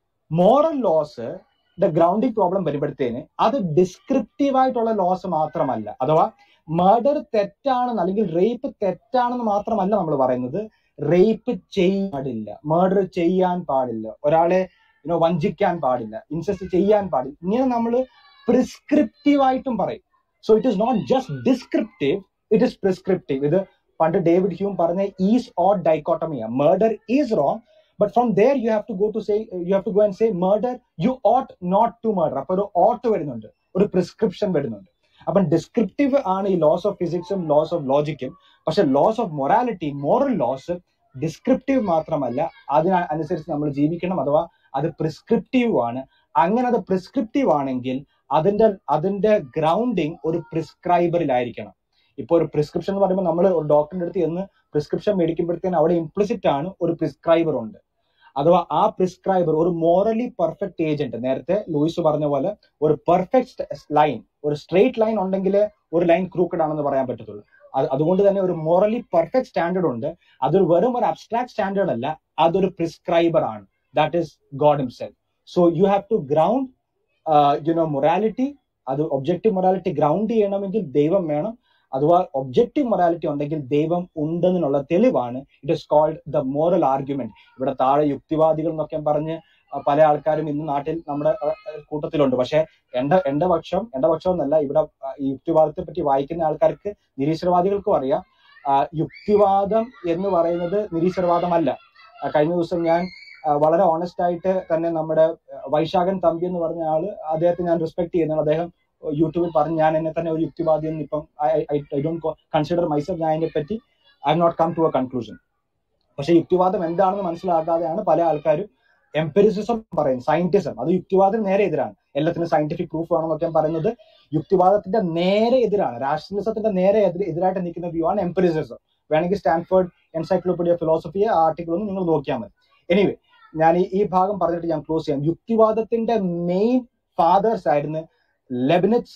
moral laws the grounding problem വരുമ്പോഴത്തേന് അത് ഡിസ്ക്രിപ്റ്റീവ് ആയിട്ടുള്ള ലോസ് മാത്രമല്ല അഥവാ മർഡർ തെറ്റാണെന്ന് അല്ലെങ്കിൽ റേപ്പ് തെറ്റാണെന്ന് മാത്രമല്ല നമ്മൾ പറയുന്നത് റേപ്പ് ചെയ്യാൻ പാടില്ല മർഡർ ചെയ്യാൻ പാടില്ല ഒരാളെ യുനോ വഞ്ചിക്കാൻ പാടില്ല ഇൻസെസ്റ്റ് ചെയ്യാൻ പാടില്ല ഇങ്ങനെ നമ്മൾ പ്രിസ്ക്രിപ്റ്റീവ് ആയിട്ടും പറയും so it is not just descriptive it is prescriptive ഇത് പണ്ട് ഡേവിഡ് ഹ്യൂം പറഞ്ഞ ഈസ് ഓർ ഡൈക്കോട്ടമിയ murder is wrong but from there you have to go to say you have to go and say murder you ought not to murder അപ്പൊ ഒരു ഓട്ട് വരുന്നുണ്ട് ഒരു പ്രിസ്ക്രിപ്ഷൻ വരുന്നുണ്ട് അപ്പം ഡിസ്ക്രിപ്റ്റീവ് ആണ് ഈ ലോസ് ഓഫ് ഫിസിക്സും ലോസ് ഓഫ് ലോജിക്കും പക്ഷെ laws of morality moral laws descriptive മാത്രമല്ല അതിനനുസരിച്ച് നമ്മൾ ജീവിക്കണം അഥവാ അത് പ്രിസ്ക്രിപ്റ്റീവ് ആണ് അങ്ങനെ അത് പ്രിസ്ക്രിപ്റ്റീവ് ആണെങ്കിൽ അതിന്റെ അതിന്റെ ഗ്രൗണ്ടിങ് ഒരു പ്രിസ്ക്രൈബറിലായിരിക്കണം ഇപ്പൊ ഒരു പ്രിസ്ക്രിപ്ഷൻ എന്ന് പറയുമ്പോൾ നമ്മൾ ഒരു ഡോക്ടറിന്റെ അടുത്ത് എന്ന് പ്രിസ്ക്രിപ്ഷൻ മേടിക്കുമ്പോഴത്തേന് അവിടെ ഇംപ്ലിസിറ്റ് ആണ് ഒരു പ്രിസ്ക്രൈബർ ഉണ്ട് അഥവാ ആ പ്രിസ്ക്രൈബർ ഒരു മോറലി പെർഫെക്റ്റ് ഏജന്റ് നേരത്തെ ലൂയിസ് പറഞ്ഞ പോലെ ഒരു പെർഫെക്റ്റ് ലൈൻ ഒരു സ്ട്രെയിറ്റ് ലൈൻ ഉണ്ടെങ്കിൽ ഒരു ലൈൻ ക്രൂക്കഡ് ആണെന്ന് പറയാൻ പറ്റത്തുള്ളൂ അത് അതുകൊണ്ട് തന്നെ ഒരു മോറലി പെർഫെക്റ്റ് സ്റ്റാൻഡേർഡ് ഉണ്ട് അതൊരു വെറും ഒരു അബ്സ്ട്രാക്ട് സ്റ്റാൻഡേർഡ് അല്ല അതൊരു പ്രിസ്ക്രൈബർ ആണ് that is God himself so you have to ground you know morality അത് ഒബ്ജക്റ്റീവ് മൊറാലിറ്റി ഗ്രൗണ്ട് ചെയ്യണമെങ്കിൽ ദൈവം വേണം അഥവാ ഒബ്ജക്റ്റീവ് മൊറാലിറ്റി ഉണ്ടെങ്കിൽ ദൈവം ഉണ്ടെന്നുള്ള തെളിവാണ് it is called the moral argument ഇവിടെ താഴെ യുക്തിവാദികൾ എന്നൊക്കെ പറഞ്ഞ് അഹ് പല ആൾക്കാരും ഇന്ന് നാട്ടിൽ നമ്മുടെ അഹ് അഹ് കൂട്ടത്തിലുണ്ട് പക്ഷെ എന്റെ എന്റെ പക്ഷം എന്റെ പക്ഷം എന്നല്ല ഇവിടെ അഹ് ഈ യുക്തിവാദത്തെ പറ്റി വായിക്കുന്ന ആൾക്കാർക്ക് നിരീശ്വരവാദികൾക്കും അറിയാം ആഹ് യുക്തിവാദം എന്ന് പറയുന്നത് നിരീശ്വരവാദമല്ല ആഹ് കഴിഞ്ഞ ദിവസം ഞാൻ ആഹ് വളരെ ഓണസ്റ്റ് ആയിട്ട് തന്നെ നമ്മുടെ അഹ് വൈശാഖൻ തമ്പി എന്ന് പറഞ്ഞ ആള് അദ്ദേഹത്തെ ഞാൻ റെസ്പെക്ട് ചെയ്യുന്നു അദ്ദേഹം യൂട്യൂബിൽ പറഞ്ഞ് ഞാൻ എന്നെ തന്നെ ഒരു യുക്തിവാദി എന്ന് ഇപ്പം ഐ ഡോണ്ട് കൺസിഡർ മൈസെൽഫ് ഞാൻ അതിനെ പറ്റി I not come to a conclusion പക്ഷെ യുക്തിവാദം എന്താണെന്ന് മനസ്സിലാക്കാതെയാണ് പല ആൾക്കാരും എംപെരിസിസം പറയുന്നത് സയന്റിസം അത് യുക്തിവാദത്തിന് നേരെ എതിരാണ് എല്ലാത്തിനും സയന്റിഫിക് പ്രൂഫ് വേണമെന്നൊക്കെ പറയുന്നത് യുക്തിവാദത്തിന്റെ നേരെ എതിരാണ് രാഷ്ട്രീയത്തിന്റെ നേരെ എതിര് എതിരായിട്ട് നിൽക്കുന്ന വ്യൂ ആണ് എംപെരിസിസം വേണമെങ്കിൽ സ്റ്റാൻഫോർഡ് എൻസൈക്ലോപീഡിയ ഫിലോസഫി ആർട്ടിക്കിൾ ഒന്ന് നിങ്ങൾ നോക്കിയാൽ മതി എനിവേ ഞാൻ ഈ ഈ ഭാഗം പറഞ്ഞിട്ട് ഞാൻ ക്ലോസ് ചെയ്യാം യുക്തിവാദത്തിന്റെ മെയിൻ ഫാദേഴ്സ് ആയിരുന്നു ലെബിനറ്റ്സ്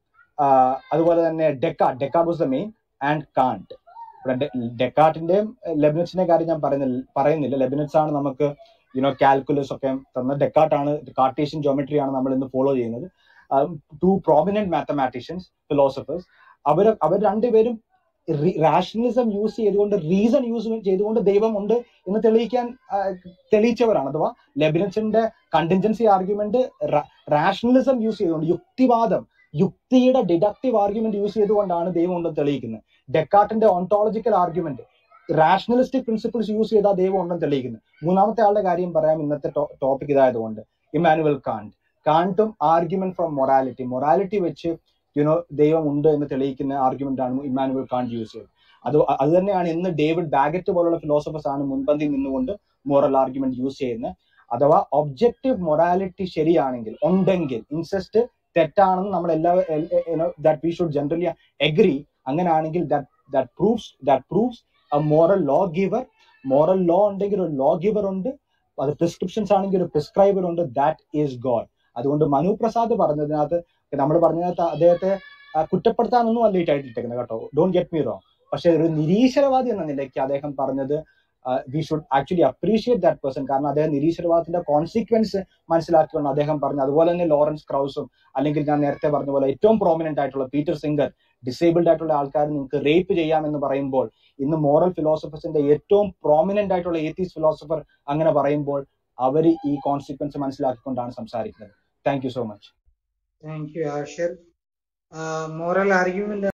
അതുപോലെ തന്നെ Descartes Descartes was the main and Kant ഇവിടെ ഡെക്കാർട്ടിന്റെയും ലെബിനറ്റ്സിന്റെ കാര്യം ഞാൻ പറയുന്നില്ല പറയുന്നില്ല ലെബിനറ്റ്സ് ആണ് നമുക്ക് യുനോ കാൽക്കുലസ് ഒക്കെ തന്ന ഡെക്കാർട്ട് ആണ് കാർട്ടീഷ്യൻ ജോമെട്രി ആണ് നമ്മൾ ഇന്ന് ഫോളോ ചെയ്യുന്നത് ടു പ്രോമിനന്റ് മാത്തമാറ്റീഷ്യൻസ് ഫിലോസഫേഴ്സ് അവർ അവർ രണ്ടുപേരും റാഷണലിസം യൂസ് ചെയ്തുകൊണ്ട് റീസൺ യൂസ് ചെയ്തുകൊണ്ട് ദൈവം ഉണ്ട് എന്ന് തെളിയിക്കാൻ ആ, തെളിയിച്ചവരാണ് അഥവാ ലെബിനറ്റ്സിന്റെ കണ്ടിൻജൻസി ആർഗ്യുമെന്റ് റാഷണലിസം യൂസ് ചെയ്തുകൊണ്ട് യുക്തിവാദം യുക്തിയുടെ ഡിഡക്റ്റീവ് ആർഗ്യുമെന്റ് യൂസ് ചെയ്തുകൊണ്ടാണ് ദൈവം ഉണ്ടെന്ന് തെളിയിക്കുന്നത് ഡെക്കാർട്ടിന്റെ ontological argument rationalistic principles use ചെയ്താൽ ദൈവം ഉണ്ടെന്ന് തെളിയിക്കുന്നത് മൂന്നാമത്തെ ആളുടെ കാര്യം പറയാം ഇന്നത്തെ ടോപ്പിക് ഇതായതുകൊണ്ട് ഇമാനുവൽ കാണ്ട് കാണ്ടും ആർഗ്യുമെന്റ് ഫ്രം മൊറാലിറ്റി മൊറാലിറ്റി വെച്ച് യുനോ ദൈവം ഉണ്ട് എന്ന് തെളിയിക്കുന്ന ആർഗ്യുമെന്റ് ആണ് ഇമാനുവൽ കാണ്ട് യൂസ് ചെയ്തത് അത് അത് തന്നെയാണ് ഇന്ന് ഡേവിഡ് ബാഗറ്റ് പോലുള്ള ഫിലോസഫേഴ്സ് ആണ് മുൻപന്തി നിന്നുകൊണ്ട് മോറൽ ആർഗ്യുമെന്റ് യൂസ് ചെയ്യുന്നത് അഥവാ ഒബ്ജക്റ്റീവ് മൊറാലിറ്റി ശരിയാണെങ്കിൽ ഉണ്ടെങ്കിൽ ഇൻസെസ്റ്റ് തെറ്റാണെന്ന് നമ്മൾ എല്ലാ that we should generally agree അങ്ങനെയാണെങ്കിൽ that proofs that proofs a moral law giver moral law ഉണ്ടെങ്കിൽ ഒരു ലോ ഗിവർ ഉണ്ട് അത് പ്രിസ്ക്രിപ്ഷൻസ് ആണെങ്കിൽ ഒരു പ്രിസ്ക്രൈബർ ഉണ്ട് ദാറ്റ് ഈസ് ഗോഡ് അതുകൊണ്ട് മനു പ്രസാദ് പറഞ്ഞതിനകത്ത് നമ്മൾ പറഞ്ഞതിനകത്ത് അദ്ദേഹത്തെ ആ, കുറ്റപ്പെടുത്താനൊന്നും അല്ല ഈ ടൈറ്റിൽ ഇട്ടേക്കുന്നത് കേട്ടോ ഡോണ്ട് ഗെറ്റ് മീ റോങ് പക്ഷെ ഒരു നിരീശ്വരവാദി എന്ന നിലയ്ക്ക് അദ്ദേഹം പറഞ്ഞത് we should actually appreciate that person കാരണം അദ്ദേഹം നിരീശ്വരവാദത്തിന്റെ കോൺസിക്വൻസ് മനസ്സിലാക്കിക്കൊണ്ട് അദ്ദേഹം പറഞ്ഞു അതുപോലെ തന്നെ ലോറൻസ് ക്രൗസും അല്ലെങ്കിൽ ഞാൻ നേരത്തെ പറഞ്ഞ പോലെ ഏറ്റവും പ്രോമിനന്റ് ആയിട്ടുള്ള പീറ്റർ സിംഗർ ഡിസേബിൾഡ് ആയിട്ടുള്ള ആൾക്കാർ നിങ്ങൾക്ക് റേപ്പ് ചെയ്യാമെന്ന് പറയുമ്പോൾ ഇന്ന് മോറൽ ഫിലോസഫേഴ്സിന്റെ ഏറ്റവും പ്രോമിനന്റ് ആയിട്ടുള്ള ഏത്തീസ് ഫിലോസഫർ അങ്ങനെ പറയുമ്പോൾ അവർ ഈ കോൺസിക്വൻസ് മനസ്സിലാക്കിക്കൊണ്ടാണ് സംസാരിക്കുന്നത് thank you so much thank you Ashir moral argument